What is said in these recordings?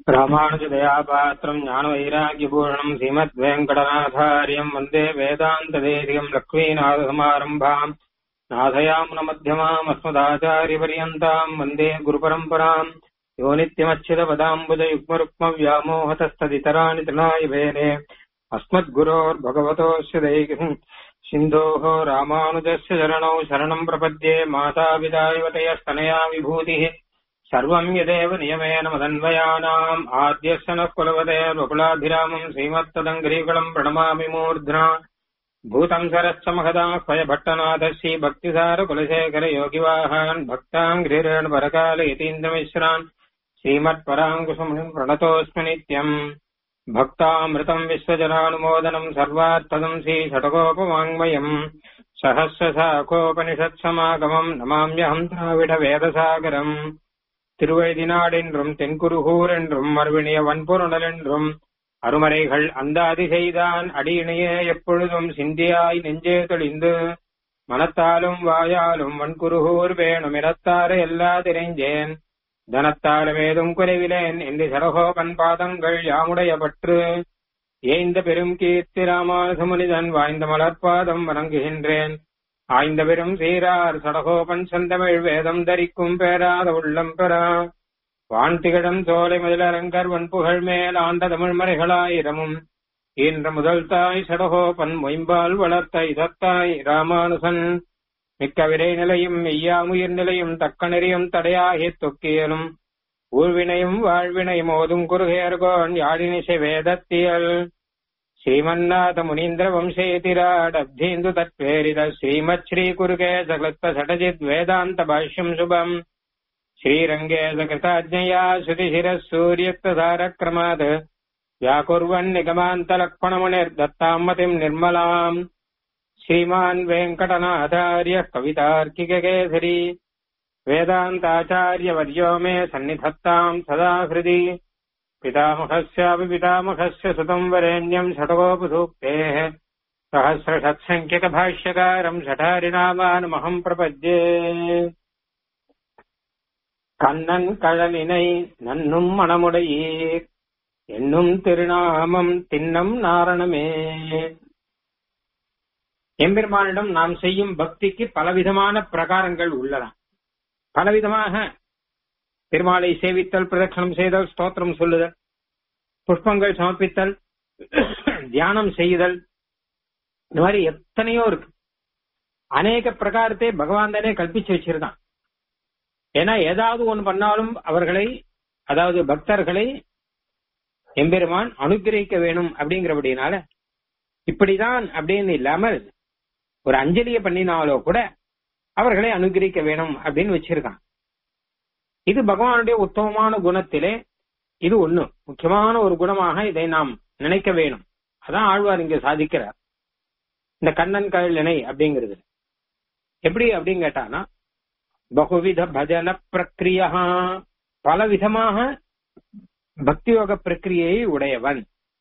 ராமானுஜதயாபாத்திரம் ஞானவைராகியபூஷணம் ஸ்ரீமத்வேங்கடநாதாரியம் வந்தே வேதாந்ததேசிகம் லக்ஷ்மீநாதசமாரம்பாம் நாதயாமுனமத்தியமாம் அஸ்மதாச்சாரியபரியந்தாம் வந்தே குருபரம்பராம் யோ நித்யமச்சிதபதாம்புஜ யுக்மருக்மவ்யாமோகதஸ்ததிதராணி திருநாய வேனே अस्मद्गुरोर्भगवतोऽस्य दैहिम् सिन्धोः रामानुजस्य चरणौ शरणम् प्रपद्ये मातापितायुवतयस्तनया विभूतिः सर्वम् यदेव नियमेन मदन्वयानाम् आद्यस्य नः कुलवतेर्वकुलाभिरामम् श्रीमत्तदङ्घ्रीकुलम् प्रणमामि मूर्ध्ना भूतम् सरश्च महदाह्वय भट्टनाथ श्रीभक्तिसारकुलशेखर योगिवाहान् भक्ताङ्घ्रिरेण परकाल यतीन्द्रमिश्रान् श्रीमत्पराङ्कुशमुनिम् प्रणतोऽस्मि नित्यम् भक्तामृतम् विश्वजनानुमोदनम् सर्वार्थदम् श्रीषटकोपवाङ्मयम् सहस्रशाखोपनिषत्समागमम् नमाम्यहम् திராவிடவேதசாகரம் திருவழுதினாடென்றும் தென்குருகூர் என்றும் மறுவினிய வன்பொருணல் என்றும் அருமறைகள் அந்தாதி செய்தான் அடியினையே எப்பொழுதும் சிந்தியாய் நெஞ்சே தெளிந்து மனத்தாலும் வாயாலும் வன்குருகூர் வேணும் இடத்தாறு எல்லா திரைஞ்சேன் தனத்தாலும் ஏதும் குறைவிலேன் என்று சரகோபன் பாதங்கள் யாமுடைய பற்று ஏய்ந்த பெரும் கீர்த்தி ராமானுசமுனிதன் வாய்ந்த மலர்பாதம் வணங்குகின்றேன் ஆய்ந்த பெரும் சீரார் சடகோபன் செந்தமிழ் வேதம் தரிக்கும் பேராத உள்ளம் பெறா வான் திகழும் சோலை முதலரங்கர் வன்புகழ் மேல் ஆண்ட தமிழ் மறைகளாயிரமும் ஈன்ற முதல் தாய் சடகோபன் மொயம்பால் வளர்த்த இதத்தாய் ராமானுசன் மிக்க விரை நிலையும் மெய்யாமுயிர் நிலையும் தக்க நெறியும் தடையாகி தொக்கியலும் ஊழ்வினையும் வாழ்வினையும் ஓதும் குறுகையர்கோன் யாழினிசை வேதத்தியல் ஸ்ரீமன்னாத முனீந்திர வம்சேதிராடப்தீந்து தத்வேரித ஸ்ரீமத் ஸ்ரீ குருகே சகலத்த சடஜித் வேதாந்த பாஷ்யம் சுபம் ஸ்ரீரங்கே சகிருதாஜ்ஞயா ஸ்ருதிசிர சூரியக்தாரக்ரமாத் व्याकुर्वन् निगमान्तलक्ष्मणमुनिर्दत्ताम् मतिम् निर्मलाम् श्रीमान् वेङ्कटनाथार्यः कवितार्किककेसरी वेदान्ताचार्यवर्यो मे सन्निधत्ताम् सदा हृदि पितामहस्यापि पितामहस्य सुतम् वरेण्यम् षटकोपसूक्तेः सहस्रषत्सङ्ख्यकभाष्यकारम् षठारिनामानमहम् प्रपद्ये கண்ணன் கழலினை நன்னும் மணமுடையீர் என்னும் திருநாமம் தின்னம் நாரணமே எம்பெருமானிடம் நாம் செய்யும் பக்திக்கு பலவிதமான பிரகாரங்கள் உள்ளன பலவிதமாக பெருமாளை சேவித்தல் பிரதட்சணம் செய்தல் ஸ்தோத்திரம் சொல்லுதல் புஷ்பங்கள் சமர்ப்பித்தல் தியானம் செய்தல் இந்த மாதிரி எத்தனையோ இருக்கு அநேக பிரகாரத்தை பகவான் தானே கல்பிச்சு வச்சிருக்கான் ஏன்னா ஏதாவது ஒன்று பண்ணாலும் அவர்களை அதாவது பக்தர்களை எம்பெருமான் அனுகிரகிக்க வேணும் அப்படிங்கிறபடினால இப்படிதான் அப்படின்னு இல்லாமல் ஒரு அஞ்சலிய பண்ணினாலோ கூட அவர்களை அனுகிரகிக்க வேணும் அப்படின்னு வச்சிருக்கான் இது பகவானுடைய உத்தமமான குணத்திலே இது ஒண்ணு முக்கியமான ஒரு குணமாக இதை நாம் நினைக்க வேணும் அதான் ஆழ்வார் இங்க சாதிக்கிறார் இந்த கண்ணன் கழலினை அப்படிங்கிறது எப்படி அப்படின்னு கேட்டானா பகுவித பஜன பிரக்ரியா பல விதமாக பக்தியோக பிரக்கிரியை உடையவன்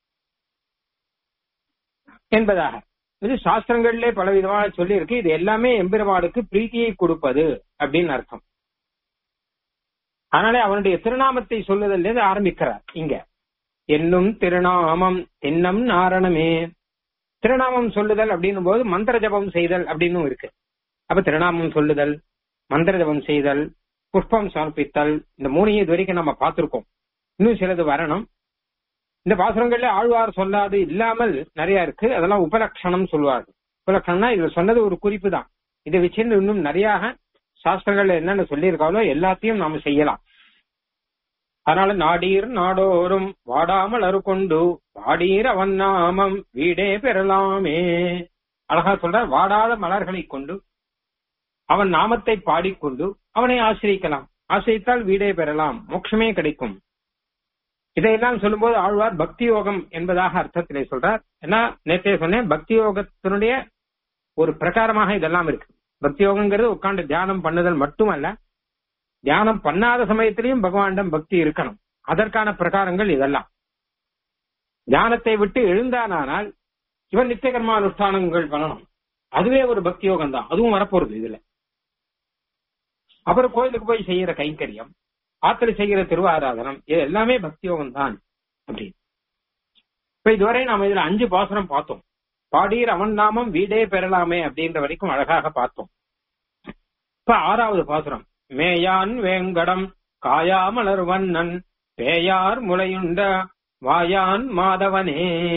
என்பதாக இது சாஸ்திரங்களிலே பல விதமாக சொல்லி இருக்கு இது எல்லாமே எம்பெருமாளுக்கு பிரீத்தியை கொடுப்பது அப்படின்னு அர்த்தம் அதனாலே அவனுடைய திருநாமத்தை சொல்லுதல் ஆரம்பிக்கிறார் இங்க என்னும் திருநாமம் என்னம் நாரணமே திருநாமம் சொல்லுதல் அப்படின்னும் போது மந்திர ஜபம் செய்தல் அப்படின்னு இருக்கு அப்ப திருநாமம் சொல்லுதல் மந்திர ஜபம் செய்தல் புஷ்பம் சமர்ப்பித்தல் இந்த மூணையும் இது வரைக்கும் நம்ம பார்த்திருக்கோம் இன்னும் சிலது வரணும் இந்த பாசுரங்கள்ல ஆழ்வார் சொல்லாது இல்லாமல் நிறைய இருக்கு அதெல்லாம் உபலட்சணம் சொல்வார்கள் உபலட்சணம்னா இதுல சொன்னது ஒரு குறிப்பு தான் இதை வச்சு இன்னும் நிறைய சாஸ்திரங்கள்ல என்னென்ன சொல்லியிருக்காங்களோ எல்லாத்தையும் நாம செய்யலாம் அதனால நாடீர் நாடோறும் வாடாமல் அறுகொண்டு வாடீர் அவன் நாமம் வீடே பெறலாமே அழகா சொல்ற வாடாத மலர்களை கொண்டு அவன் நாமத்தை பாடிக்கொண்டு அவனை ஆசிரியிக்கலாம் ஆசிரித்தால் வீடே பெறலாம் மோட்சமே கிடைக்கும் இதையெல்லாம் சொல்லும்போது ஆழ்வார் பக்தி யோகம் என்பதாக அர்த்தத்திலே சொல்றார் ஏன்னா நேற்றே சொன்னேன் பக்தி யோகத்தினுடைய ஒரு பிரகாரமாக இதெல்லாம் இருக்கு பக்தி யோகங்கிறது உட்காந்து தியானம் பண்ணுதல் மட்டுமல்ல தியானம் பண்ணாத சமயத்திலையும் பகவானிடம் பக்தி இருக்கணும் அதற்கான பிரகாரங்கள் இதெல்லாம் தியானத்தை விட்டு எழுந்தானால் இவன் நித்திய கர்மானுஷ்டானங்கள் பண்ணணும் அதுவே ஒரு பக்தி யோகம் தான் அதுவும் வரப்போறது இதுல அப்புறம் கோயிலுக்கு போய் செய்யற கைங்கரியம் ஆத்துல செய்கிற திருவாராதனம் இது எல்லாமே பக்தி யோகம் தான் அப்படின்னு இப்ப இதுவரை நாம இதுல அஞ்சு பாசுரம் பார்த்தோம் பாடீர் அவன் நாமம் வீடே பெறலாமே அப்படின்ற வரைக்கும் அழகாக பார்த்தோம் இப்ப ஆறாவது பாசுரம் மேயான் வேங்கடம் காயாமலர் வண்ணன் பேயார் முளையுண்ட வாயான் மாதவனே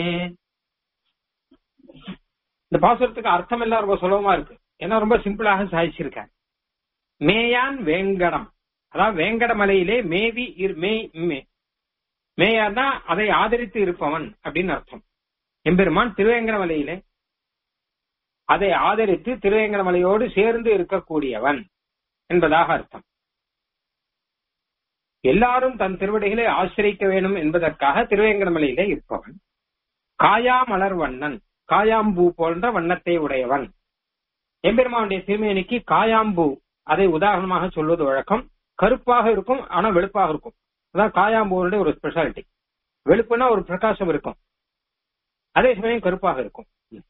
இந்த பாசுரத்துக்கு அர்த்தம் எல்லாம் ரொம்ப சுலபமா இருக்கு ஏன்னா ரொம்ப சிம்பிளாக சாதிச்சிருக்காங்க மேயான் வேங்கடம் அதாவது வேங்கடமலையிலே மேவி இரு- மேய் மே- மேயார்னா அதை ஆதரித்து இருப்பவன் அப்படின்னு அர்த்தம் எம்பெருமான் திருவேங்கடமலையிலே அதை ஆதரித்து திருவேங்கடமலையோடு சேர்ந்து இருக்கக்கூடியவன் என்பதாக அர்த்தம் எல்லாரும் தன் திருவடிகளை ஆசிரிக்க வேண்டும் என்பதற்காக திருவேங்கடமலையிலே இருப்பவன் காயாமலர் வண்ணன் காயாம்பூ போன்ற வண்ணத்தை உடையவன் எம்பெருமானுடைய திருமேனிக்கு காயாம்பூ அதை உதாரணமாக சொல்வது வழக்கம் கருப்பாக இருக்கும் ஆனா வெளுப்பாக இருக்கும் அதான் காயாம்பூனுடைய ஒரு ஸ்பெஷாலிட்டி வெளுப்புனா ஒரு பிரகாசம் இருக்கும் அதே சமயம் கருப்பாக இருக்கும்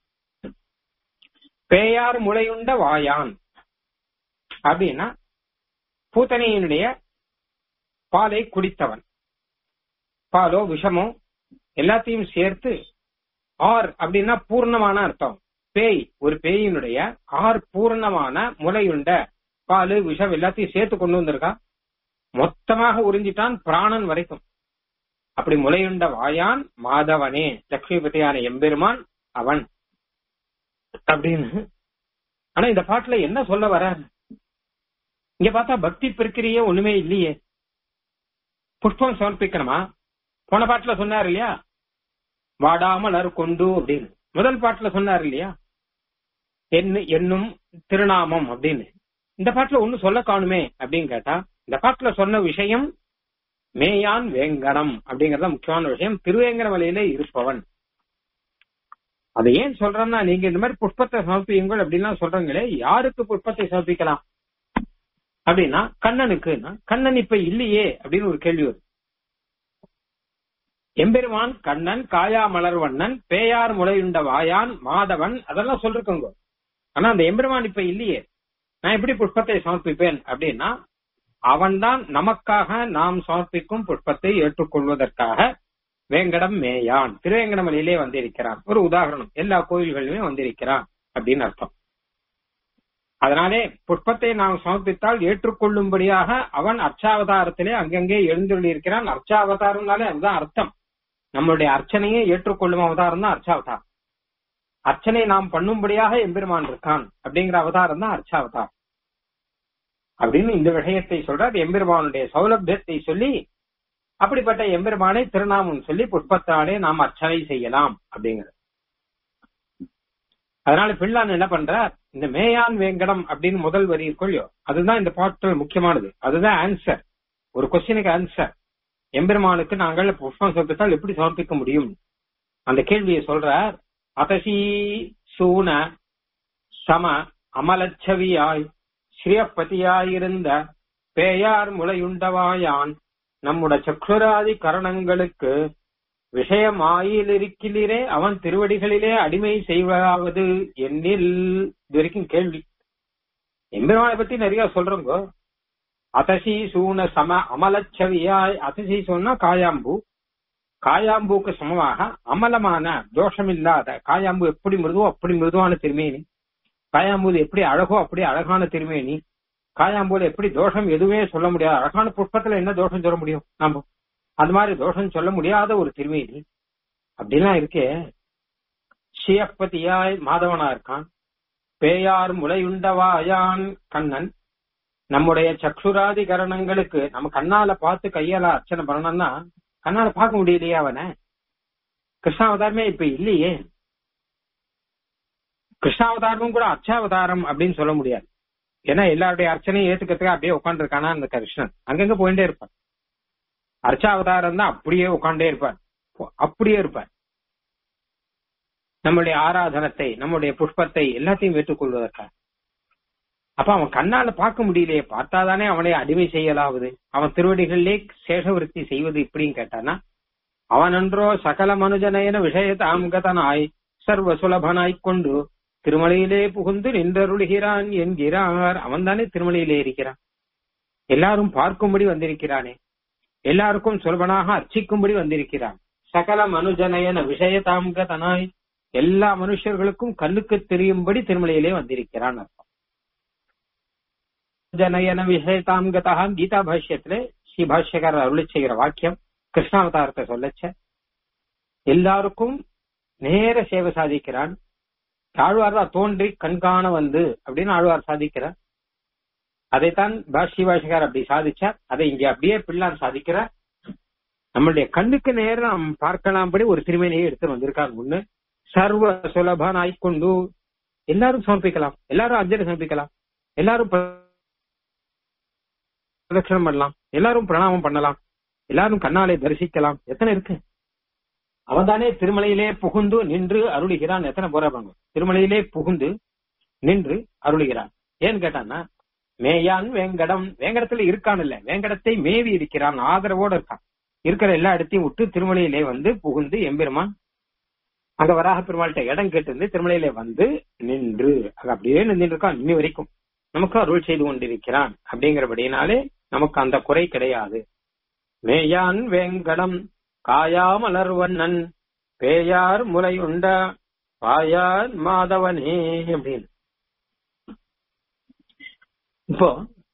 பேயார் முளையுண்ட வாயான் அப்படின்னா பூத்தனையினுடைய பாலை குடித்தவன் பாலோ விஷமோ எல்லாத்தையும் சேர்த்து ஆர் அப்படின்னா பூர்ணமான அர்த்தம் பேய் ஒரு பேயினுடைய ஆர் பூர்ணமான முளையுண்ட பால் விஷம் எல்லாத்தையும் சேர்த்து கொண்டு வந்திருக்கா மொத்தமாக உறிஞ்சிட்டான் பிராணன் வரைக்கும் அப்படி முளையுண்ட வாயான் மாதவனே லட்சுமிபதியான எம்பெருமான் அவன் அப்படின்னு ஆனா இந்த பாட்டுல என்ன சொல்ல வர இங்க பார்த்தா பக்தி பிரக்கிரியே ஒண்ணுமே இல்லையே புஷ்பம் சமர்ப்பிக்கணுமா போன பாட்டுல சொன்னார் இல்லையா வாடாமலர் கொண்டு அப்படின்னு முதல் பாட்டுல சொன்னார் இல்லையா என்ன என்னும் திருநாமம் அப்படின்னு இந்த பாட்டுல ஒண்ணு சொல்ல காணுமே அப்படின்னு கேட்டா இந்த பாட்டுல சொன்ன விஷயம் மேயான் வேங்கடம் அப்படிங்கறத முக்கியமான விஷயம் திருவேங்கடமலையில இருப்பவன் அதை ஏன் சொல்றேன்னா நீங்க இந்த மாதிரி புஷ்பத்தை சமர்ப்பியுங்கள் அப்படின்லாம் சொல்றீங்களே யாருக்கு புஷ்பத்தை சமர்ப்பிக்கலாம் அப்படின்னா கண்ணனுக்குன்னா கண்ணன் இப்ப இல்லையே அப்படின்னு ஒரு கேள்வி வருது எம்பெருமான் கண்ணன் காயா மலர்வண்ணன் பேயார் முளையுண்ட வாயான் மாதவன் அதெல்லாம் சொல்லிருக்கோங்க ஆனா அந்த எம்பெருமான் இப்ப இல்லையே நான் எப்படி புஷ்பத்தை சமர்ப்பிப்பேன் அப்படின்னா அவன்தான் நமக்காக நாம் சமர்ப்பிக்கும் புஷ்பத்தை ஏற்றுக்கொள்வதற்காக வேங்கடம் மேயான் திருவேங்கடமலையிலே வந்திருக்கிறான் ஒரு உதாரணம் எல்லா கோயில்களிலுமே வந்திருக்கிறான் அப்படின்னு அர்த்தம் அதனாலே புஷ்பத்தை நாம் சமர்ப்பித்தால் ஏற்றுக்கொள்ளும்படியாக அவன் அர்ச்சாவதாரத்திலே அங்கங்கே எழுந்துள்ளிருக்கிறான் அர்ச்சாவதாரம்னாலே அதுதான் அர்த்தம் நம்மளுடைய அர்ச்சனையை ஏற்றுக்கொள்ளும் அவதாரம் தான் அர்ச்சாவதாரம் அர்ச்சனை நாம் பண்ணும்படியாக எம்பெருமான் இருக்கான் அப்படிங்கிற அவதாரம் தான் அர்ச்சாவதாரம் அப்படின்னு இந்த விஷயத்தை சொல்றார் எம்பெருமானுடைய சௌலபியத்தை சொல்லி அப்படிப்பட்ட எம்பெருமானை திருநாமம் சொல்லி புஷ்பத்தாலே நாம் அர்ச்சனை செய்யலாம் அப்படிங்கிறது அதனால பிள்ளான் என்ன பண்றார் இந்த மேயான் வேங்கடம் அப்படின்னு முதல் வரி இருக்கொள்ளியோ அதுதான் இந்த பாட்டில் முக்கியமானது அதுதான் ஆன்சர் ஒரு கொஸ்டினுக்கு ஆன்சர் எம்பெருமானுக்கு நாங்கள் புஷ்பம் சமர்ப்பித்தால் எப்படி சமர்ப்பிக்க முடியும் அந்த கேள்வியை சொல்றார் அதசி சூன சம அமலச்சவியாய் ஸ்ரீயப்பதியாயிருந்த பேயார் முளையுண்டவாயான் நம்முட சக்ஷுராதி கரணங்களுக்கு விஷயமாயிலிருக்கிறே அவன் திருவடிகளிலே அடிமை செய்வதாவது என்னில் இது வரைக்கும் கேள்வி எம்பெருமானை பத்தி நிறைய சொல்றோங்க அதசி சூன சம அமலச்சவியாய் அதசி சூனா காயாம்பு காயாம்புக்கு சமமாக அமலமான தோஷமில்லாத காயாம்பு எப்படி மிருதுவோ அப்படி மிருதுவான திருமேனி காயாம்பூது எப்படி அழகோ அப்படி அழகான திருமேனி காயாம்பூல எப்படி தோஷம் எதுவுமே சொல்ல முடியாது அழகான புஷ்பத்துல என்ன தோஷம் சொல்ல முடியும் நாம அந்த மாதிரி தோஷம் சொல்ல முடியாத ஒரு திருமேனி அப்படிலாம் இருக்கே ஸ்ரீயப்பதியாய் மாதவனா இருக்கான் பேயார் முளையுண்டவாயான் கண்ணன் நம்முடைய சக்ஷுராதி கரணங்களுக்கு நம்ம கண்ணால பார்த்து கையால அர்ச்சனை பண்ணணும்னா கண்ணால பார்க்க முடியலையே அவனை கிருஷ்ணாவதாரமே இப்ப இல்லையே கிருஷ்ணாவதாரமும் கூட அர்ச்சாவதாரம் அப்படின்னு சொல்ல முடியாது ஏன்னா எல்லாருடைய அர்ச்சனையும் ஏத்துக்கிறதுக்கு அப்படியே உட்காந்துருக்கானா அந்த கிருஷ்ணன் அங்கங்க போயிட்டே இருப்பார் அர்ச்சாவதாரம் தான் அப்படியே உட்காண்டே இருப்பார் அப்படியே இருப்பார் நம்முடைய ஆராதனத்தை நம்முடைய புஷ்பத்தை எல்லாத்தையும் ஏற்றுக்கொள்வதற்காக அப்ப அவன் கண்ணால பார்க்க முடியலையே பார்த்தாதானே அவனை அடிமை செய்யலாவது அவன் திருவடிகளிலே சேஷவிருத்தி செய்வது இப்படின்னு கேட்டானா அவன் அன்றோ சகல மனுஜனயன விஷயத்தாம் கதனாய் சர்வ சுலபனாய்க் கொண்டு திருமலையிலே புகுந்து நின்றருளுகிறான் என்கிறார் அவன் தானே திருமலையிலே இருக்கிறான் எல்லாரும் பார்க்கும்படி வந்திருக்கிறானே எல்லாருக்கும் சொல்வனாக அர்ச்சிக்கும்படி வந்திருக்கிறான் சகல மனுஜனயன விஷயதாம் கதனாய் எல்லா மனுஷர்களுக்கும் கண்ணுக்கு தெரியும்படி திருமலையிலே வந்திருக்கிறான் அர்த்தம் ஜனயன விஷயதாம் கதா கீதா பாஷ்யத்துல ஸ்ரீ பாஷ்யக்காரர் அருளி செய்கிற வாக்கியம் கிருஷ்ணாவதாரத்தை சொல்லச்ச எல்லாருக்கும் நேர சேவை சாதிக்கிறான் ஆழ்வார் தான் தோன்றி கண்காண வந்து அப்படின்னு ஆழ்வார் சாதிக்கிறார் அதைத்தான் பாஷ்ய பாஷிகார் அப்படி சாதிச்சார் அதை இங்க அப்படியே பிள்ளான் சாதிக்கிறார் நம்மளுடைய கண்ணுக்கு நேரம் நாம் பார்க்கலாம்படி ஒரு திருமணியை எடுத்து வந்திருக்காங்க ஒண்ணு சர்வ சுலபன் ஆய்கொண்டு எல்லாரும் சமர்ப்பிக்கலாம் எல்லாரும் அஞ்சலி சமர்ப்பிக்கலாம் எல்லாரும் பிரதட்சணம் பண்ணலாம் எல்லாரும் பிரணாமம் பண்ணலாம் எல்லாரும் கண்ணாலே தரிசிக்கலாம் எத்தனை இருக்கு அவன் தானே திருமலையிலே புகுந்து நின்று அருளுகிறான் எத்தனை போறாங்க திருமலையிலே புகுந்து நின்று அருளுகிறான் ஏன்னு கேட்டான்னா மேயான் வேங்கடம் வேங்கடத்துல இருக்கான் இல்ல வேங்கடத்தை மேவி இருக்கிறான் ஆதரவோட இருக்கான் இருக்கிற எல்லா இடத்தையும் விட்டு திருமலையிலே வந்து புகுந்து எம்பெருமான் அங்க வராக பெருமாள்கிட்ட இடம் கேட்டு இருந்து திருமலையிலே வந்து நின்று அங்க அப்படியே நின்று இருக்கான் இன்னி வரைக்கும் நமக்கு அருள் செய்து கொண்டிருக்கிறான் அப்படிங்கிறபடினாலே நமக்கு அந்த குறை கிடையாது மேயான் வேங்கடம் காயாமலர்வண்ணன் பேயார் முலையுண்ட பாயார் மாதவனே அப்படின்னு இப்போ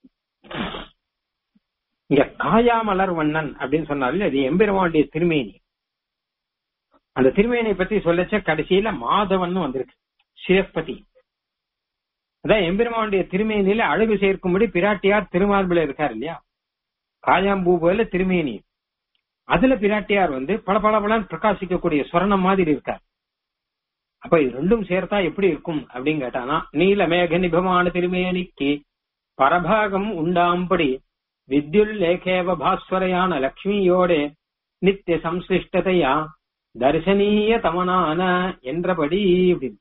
இங்க காயாமலர் வண்ணன் அப்படின்னு சொன்னாலே அது எம்பெருமானுடைய திருமேனி அந்த திருமேனியை பத்தி சொல்லச்ச கடைசியில மாதவன் வந்திருக்கு சிவப்பதி அதான் எம்பெருமானுடைய திருமேனியில அழகு சேர்க்கும்படி பிராட்டியார் திருமார்பில இருக்கார் இல்லையா காயாம்பூ போல திருமேனி அதுல பிராட்டியார் வந்து பல பல பலன் பிரகாசிக்கக்கூடிய சொர்ணம் மாதிரி இருக்கார் அப்ப இது ரெண்டும் சேர்த்தா எப்படி இருக்கும் அப்படின்னு கேட்டானா நீல மேக நிபமான திருமேனிக்கு பரபாகம் உண்டாம்படி வித்யுல் லேகேவ பாஸ்வரையான லக்ஷ்மியோட நித்திய சம்சிஷ்டதையா தரிசனீய தமனான என்றபடி அப்படின்னு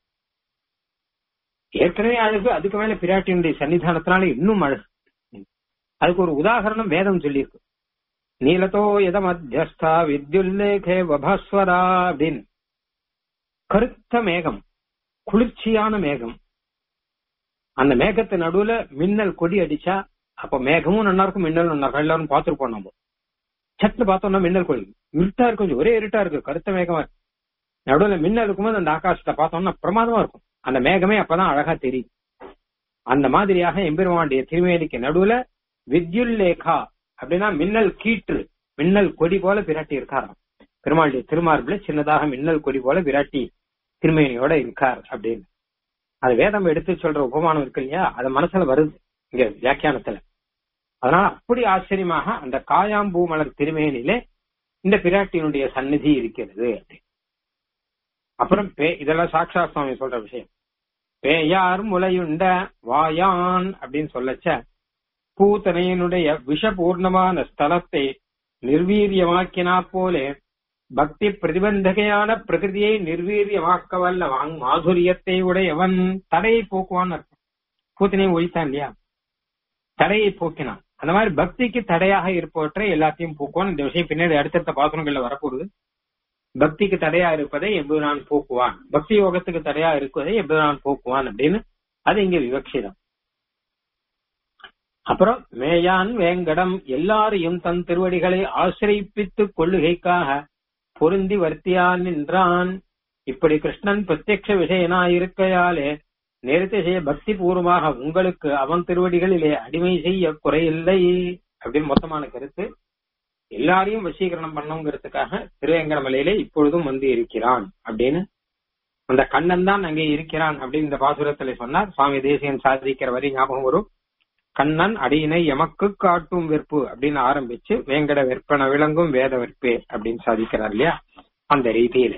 ஏற்கனவே அழகு அதுக்கு மேல பிராட்டியினுடைய சன்னிதானத்தினால இன்னும் அழகு அதுக்கு ஒரு உதாகரணம் வேதம் சொல்லியிருக்கு நீலத்தோ எத மத்தியஸ்தா வித்யுல்லேகே வபாஸ்வரா அப்படின்னு கருத்த மேகம் குளிர்ச்சியான மேகம் அந்த மேகத்து நடுவுல மின்னல் கொடி அடிச்சா அப்ப மேகமும் நல்லா இருக்கும் மின்னலும் நல்லா இருக்கும் எல்லாரும் பார்த்துருப்போம் நம்ம சட்டு பார்த்தோம்னா மின்னல் கொடி இருட்டா இருக்கும் ஒரே இருட்டா இருக்கு கருத்த மேகமா இருக்கு நடுவுல மின்னல் இருக்கும்போது அந்த ஆகாசத்தை பார்த்தோம்னா பிரமாதமா இருக்கும் அந்த மேகமே அப்பதான் அழகா தெரியும் அந்த மாதிரியாக எம்பெருமானுடைய திருமேனிக்கு நடுவுல வித்யுல்லேகா அப்படின்னா மின்னல் கீற்று மின்னல் கொடி போல விராட்டி இருக்காராம் பெருமாளுடைய திருமார்புல சின்னதாக மின்னல் கொடி போல விராட்டி திருமேனியோட இருக்கார் அப்படின்னு அது வேதம் எடுத்து சொல்ற உபமானம் இருக்கு இல்லையா அது மனசுல வருது இங்க வியாக்கியானத்துல அதனால அப்படி ஆச்சரியமாக அந்த காயாம்பூ மலர் திருமேனிலே இந்த பிராட்டியினுடைய சந்நிதி இருக்கிறது அப்புறம் பே இதெல்லாம் சாட்சா சுவாமி சொல்ற விஷயம் பேயார் முலையுண்ட வாயான் அப்படின்னு சொல்லச்ச பூத்தனையனுடைய விஷபூர்ணமான ஸ்தலத்தை நிர்வீரியமாக்கினா போலே பக்தி பிரதிபந்தகையான பிரகிருதியை நிர்வீரியமாக்க வல்ல வாங் மாதுரியத்தை உடையவன் தடையை போக்குவான் அர்த்தம் பூத்தனையை ஒழித்தான் இல்லையா தடையை போக்கினான் அந்த மாதிரி பக்திக்கு தடையாக இருப்பவற்றை எல்லாத்தையும் போக்குவான் இந்த விஷயம் பின்னாடி அடுத்தடுத்த பாசனங்கள்ல வரப்போகுது பக்திக்கு தடையா இருப்பதை எவ்வளவு போக்குவான் பக்தி யோகத்துக்கு தடையா இருப்பதை எவ்வளவு போக்குவான் அப்படின்னு அது இங்க விவக்ஷிதம் அப்புறம் மேயான் வேங்கடம் எல்லாரையும் தன் திருவடிகளை ஆசிரிப்பித்துக் கொள்ளுகைக்காக பொருந்தி வர்த்தியான் நின்றான் இப்படி கிருஷ்ணன் பிரத்யக்ஷ விஷயனாயிருக்கையாலே நேரத்தை செய்ய பக்தி பூர்வமாக உங்களுக்கு அவன் திருவடிகளிலே அடிமை செய்ய குறையில்லை அப்படின்னு மொத்தமான கருத்து எல்லாரையும் வசீகரணம் பண்ணுங்கிறதுக்காக திருவேங்கடமலையிலே இப்பொழுதும் வந்து இருக்கிறான் அப்படின்னு அந்த கண்ணன் தான் அங்கே இருக்கிறான் அப்படின்னு இந்த பாசுரத்துல சொன்னார் சுவாமி தேசியன் சாதிக்கிற வரி ஞாபகம் வரும் கண்ணன் அடியினை எமக்கு காட்டும் வெறுப்பு அப்படின்னு ஆரம்பிச்சு வேங்கட வெற்பன விளங்கும் வேத வெற்பே அப்படின்னு சாதிக்கிறார் இல்லையா அந்த ரீதியில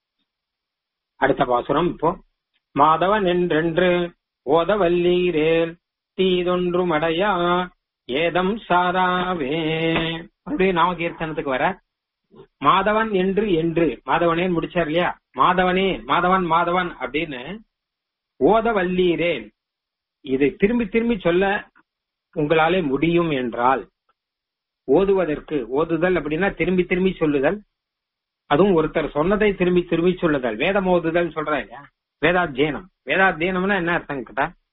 அடுத்த பாசுரம் இப்போ மாதவன் என்றென்று ஓதவல்லீரேல் தீதொன்றும் அடையா ஏதம் சாராவே அப்படியே நாமகீர்த்தனத்துக்கு வர மாதவன் என்று என்று மாதவனே முடிச்சார் இல்லையா மாதவனே மாதவன் மாதவன் அப்படின்னு ஓதவல்லீரேல் இதை திரும்பி திரும்பி சொல்ல உங்களாலே முடியும் என்றால் ஓதுவதற்கு ஓதுதல் அப்படின்னா திரும்பி திரும்பி சொல்லுதல் அதுவும் ஒருத்தர் சொன்னதை திரும்பி திரும்பி சொல்லுதல் வேதம் ஓதுதல் சொல்றா இல்லையா வேதாத்தியனம் வேதாத்தியனம்னா என்ன அர்த்தம் கேட்டா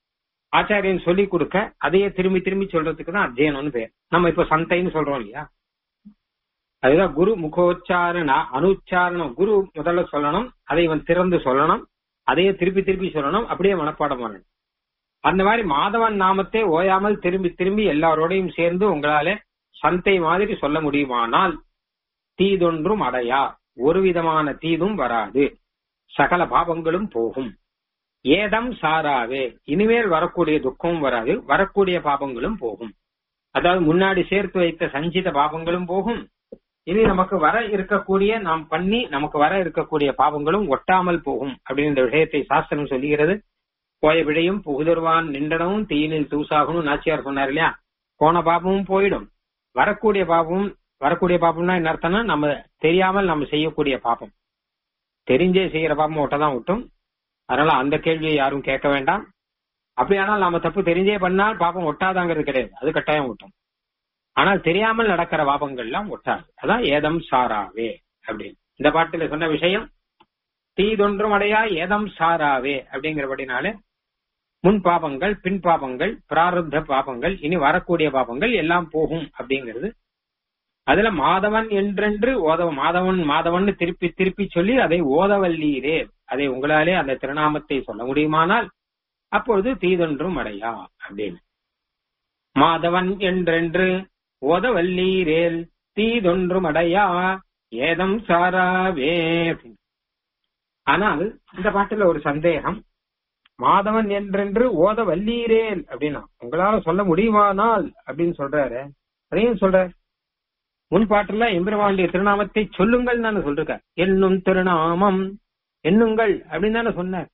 ஆச்சாரியன் சொல்லி கொடுக்க அதையே திரும்பி திரும்பி சொல்றதுக்கு தான் அத்தியனம்னு பேர் நம்ம இப்ப சந்தைன்னு சொல்றோம் இல்லையா அதுதான் குரு முகோச்சாரண அனுச்சாரணம் குரு முதல்ல சொல்லணும் அதை இவன் திறந்து சொல்லணும் அதையே திருப்பி திருப்பி சொல்லணும் அப்படியே மனப்பாடம் பண்ணணும் அந்த மாதிரி மாதவன் நாமத்தை ஓயாமல் திரும்பி திரும்பி எல்லாரோடையும் சேர்ந்து உங்களால சந்தை மாதிரி சொல்ல முடியுமானால் தீதொன்றும் அடையா ஒரு விதமான தீதும் வராது சகல பாவங்களும் போகும் ஏதம் சாராவே இனிமேல் வரக்கூடிய துக்கமும் வராது வரக்கூடிய பாபங்களும் போகும் அதாவது முன்னாடி சேர்த்து வைத்த சஞ்சித பாபங்களும் போகும் இனி நமக்கு வர இருக்கக்கூடிய நாம் பண்ணி நமக்கு வர இருக்கக்கூடிய பாவங்களும் ஒட்டாமல் போகும் அப்படின்ற விஷயத்தை சாஸ்திரம் சொல்லுகிறது போய விடையும் புகுதருவான் நின்றனவும் தீயினில் தூசாகணும் நாச்சியார் சொன்னார் இல்லையா போன பாபமும் போயிடும் வரக்கூடிய பாபமும் வரக்கூடிய பாபம்னா என்ன அர்த்தம்னா நம்ம தெரியாமல் நம்ம செய்யக்கூடிய பாபம் தெரிஞ்சே செய்யற பாபம் ஒட்டதான் விட்டும் அதனால அந்த கேள்வியை யாரும் கேட்க வேண்டாம் அப்படியானால் நாம தப்பு தெரிஞ்சே பண்ணால் பாபம் ஒட்டாதாங்கிறது கிடையாது அது கட்டாயம் ஒட்டும் ஆனால் தெரியாமல் நடக்கிற பாபங்கள்லாம் ஒட்டாது அதான் ஏதம் சாராவே அப்படின்னு இந்த பாட்டுல சொன்ன விஷயம் தீதொன்றும் அடையா ஏதம் சாராவே அப்படிங்கிறபடினாலே முன் பாபங்கள் பின் பாபங்கள் பிராரப்த பாபங்கள் இனி வரக்கூடிய பாபங்கள் எல்லாம் போகும் அப்படிங்கிறது அதுல மாதவன் என்றென்று ஓத மாதவன் மாதவன் திருப்பி திருப்பி சொல்லி அதை ஓதவல்லீரே அதை உங்களாலே அந்த திருநாமத்தை சொல்ல முடியுமானால் அப்பொழுது தீதொன்றும் அடையா அப்படின்னு மாதவன் என்றென்று ஓதவல்லீரேல் தீதொன்றும் அடையா ஏதம் சாராவே அப்படின்னு. ஆனால் இந்த பாட்டுல ஒரு சந்தேகம் மாதவன் என்றென்று ஓத வல்லீரேல் அப்படின்னா உங்களால சொல்ல முடியுமானால் அப்படின்னு சொல்றாரு அதையும் சொல்றாரு முன் பாட்டுல எம்பெருமானுடைய திருநாமத்தை சொல்லுங்கள் தானே சொல்றார் என்னும் திருநாமம் எண்ணுங்கள் அப்படின்னு தானே சொன்னார்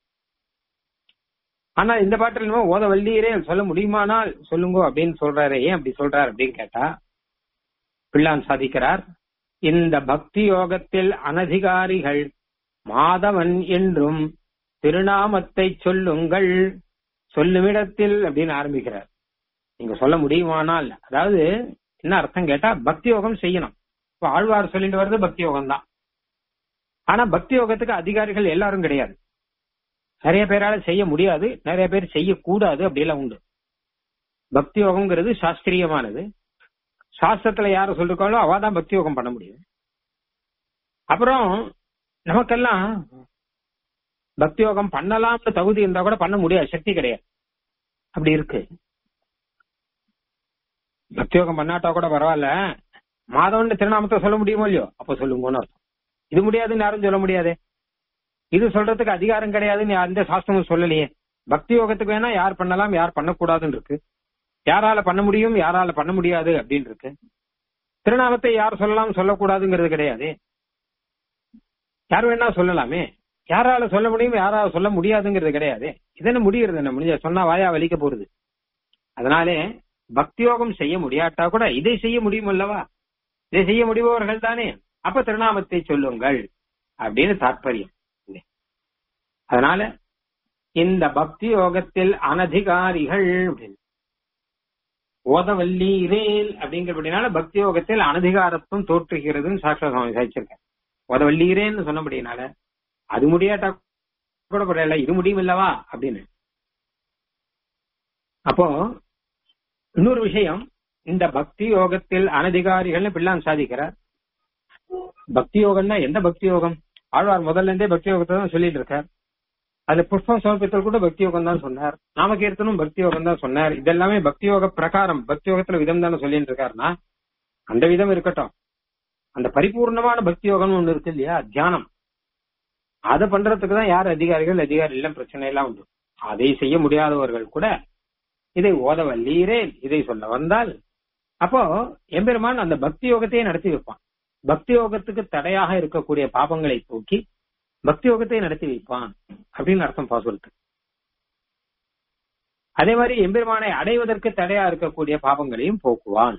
ஆனா இந்த பாட்டில் என்னமோ ஓத வல்லீரே சொல்ல முடியுமானால் சொல்லுங்க அப்படின்னு சொல்றாரு ஏன் அப்படி சொல்றாரு அப்படின்னு கேட்டா பிள்ளான் சாதிக்கிறார் இந்த பக்தி யோகத்தில் அனதிகாரிகள் மாதவன் என்றும் திருநாமத்தை சொல்லுங்கள் சொல்லுமிடத்தில் அப்படின்னு ஆரம்பிக்கிறார் நீங்க சொல்ல முடியுமானால் அதாவது என்ன அர்த்தம் கேட்டா பக்தி யோகம் செய்யணும் இப்ப ஆழ்வார் சொல்லிட்டு வர்றது பக்தி யோகம் தான் ஆனா பக்தி யோகத்துக்கு அதிகாரிகள் எல்லாரும் கிடையாது நிறைய பேரால செய்ய முடியாது நிறைய பேர் செய்யக்கூடாது அப்படியெல்லாம் உண்டு பக்தி யோகம்ங்கிறது சாஸ்திரியமானது சாஸ்திரத்துல யார சொல்லிருக்காளோ அவ தான் பக்தி யோகம் பண்ண முடியும் அப்புறம் நமக்கெல்லாம் பக்தி யோகம் பண்ணலாம்னு தகுதி இருந்தா கூட பண்ண முடியாது சக்தி கிடையாது அப்படி இருக்கு பக்தி யோகம் பண்ணாட்டா கூட பரவாயில்ல மாதவன் திருநாமத்தை சொல்ல முடியுமோ இல்லையோ அப்ப சொல்லுங்கன்னு அர்த்தம் இது முடியாதுன்னு யாரும் சொல்ல முடியாது இது சொல்றதுக்கு அதிகாரம் கிடையாதுன்னு எந்த சாஸ்திரமும் சொல்லலையே பக்தி யோகத்துக்கு வேணா யார் பண்ணலாம் யார் பண்ணக்கூடாதுன்னு இருக்கு யாரால பண்ண முடியும் யாரால பண்ண முடியாது அப்படின்னு இருக்கு திருநாமத்தை யார் சொல்லலாம் சொல்லக்கூடாதுங்கிறது கிடையாது யார் வேணா சொல்லலாமே யாரால சொல்ல முடியும் யாரால சொல்ல முடியாதுங்கிறது கிடையாது இதென்ன முடிகிறது என்ன முடிஞ்ச சொன்னா வாயா வலிக்க போறது அதனாலே பக்தி யோகம் செய்ய முடியாட்டா கூட இதை செய்ய முடியும் அல்லவா இதை செய்ய முடிபவர்கள் தானே அப்ப திருநாமத்தை சொல்லுங்கள் அப்படின்னு தாற்பயம் அதனால இந்த பக்தி யோகத்தில் அனதிகாரிகள் அப்படின்னு ஓதவல்லீரேல் அப்படிங்கிறபடினால பக்தி யோகத்தில் அனதிகாரத்துவம் தோற்றுகிறதுன்னு சாஸ்திர சுவாமி சாதிச்சிருக்கேன் ஓதவல்லீரேன்னு சொன்னபடினால அது முடியாட்டா கூட பரவாயில்ல இது முடியும் இல்லவா அப்படின்னு அப்போ இன்னொரு விஷயம் இந்த பக்தி யோகத்தில் அனதிகாரிகள்னு பிள்ளான் சாதிக்கிறார் பக்தி யோகம்னா எந்த பக்தி யோகம் ஆழ்வார் முதல்ல இருந்தே பக்தி யோகத்தை தான் சொல்லிட்டு இருக்கார் அது புஷ்பம் சமர்ப்பித்தல் கூட பக்தி யோகம் தான் சொன்னார் நாமகீர்த்தனும் பக்தி யோகம் தான் சொன்னார் இதெல்லாமே பக்தி யோக பிரகாரம் பக்தி யோகத்துல விதம் தானே சொல்லிட்டு இருக்காருன்னா அந்த விதம் இருக்கட்டும் அந்த பரிபூர்ணமான பக்தி யோகம்னு ஒண்ணு இருக்கு இல்லையா தியானம் அதை பண்றதுக்கு தான் யார் அதிகாரிகள் அதிகாரி இல்ல பிரச்சனை எல்லாம் உண்டு அதை செய்ய முடியாதவர்கள் கூட இதை ஓத வல்லீரே இதை சொல்ல வந்தால் அப்போ எம்பெருமான் அந்த பக்தி யோகத்தையே நடத்தி வைப்பான் பக்தி யோகத்துக்கு தடையாக இருக்கக்கூடிய பாபங்களை போக்கி பக்தி யோகத்தை நடத்தி வைப்பான் அப்படின்னு அர்த்தம் பாசுரத்து அதே மாதிரி எம்பெருமானை அடைவதற்கு தடையா இருக்கக்கூடிய பாபங்களையும் போக்குவான்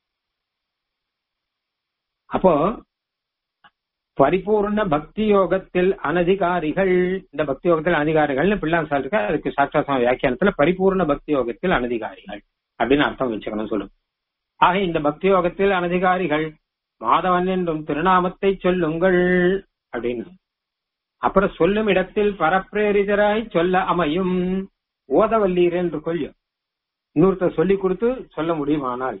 அப்போ பரிபூர்ண பக்தி யோகத்தில் அனதிகாரிகள் இந்த பக்தி யோகத்தில் அனதிகாரிகள்னு பிள்ளான் சொல்லிருக்க அதுக்கு சாட்சாசம் வியாக்கியானத்துல பரிபூர்ண பக்தி யோகத்தில் அனதிகாரிகள் அப்படின்னு அர்த்தம் வச்சுக்கணும் சொல்லும் ஆக இந்த பக்தி யோகத்தில் அனதிகாரிகள் மாதவன் என்றும் திருநாமத்தை சொல்லுங்கள் அப்படின்னு அப்புறம் சொல்லும் இடத்தில் பரப்பிரேரிதராய் சொல்ல அமையும் ஓதவல்லீர் என்று கொள்ளும் இன்னொருத்தர் சொல்லி கொடுத்து சொல்ல முடியுமானால்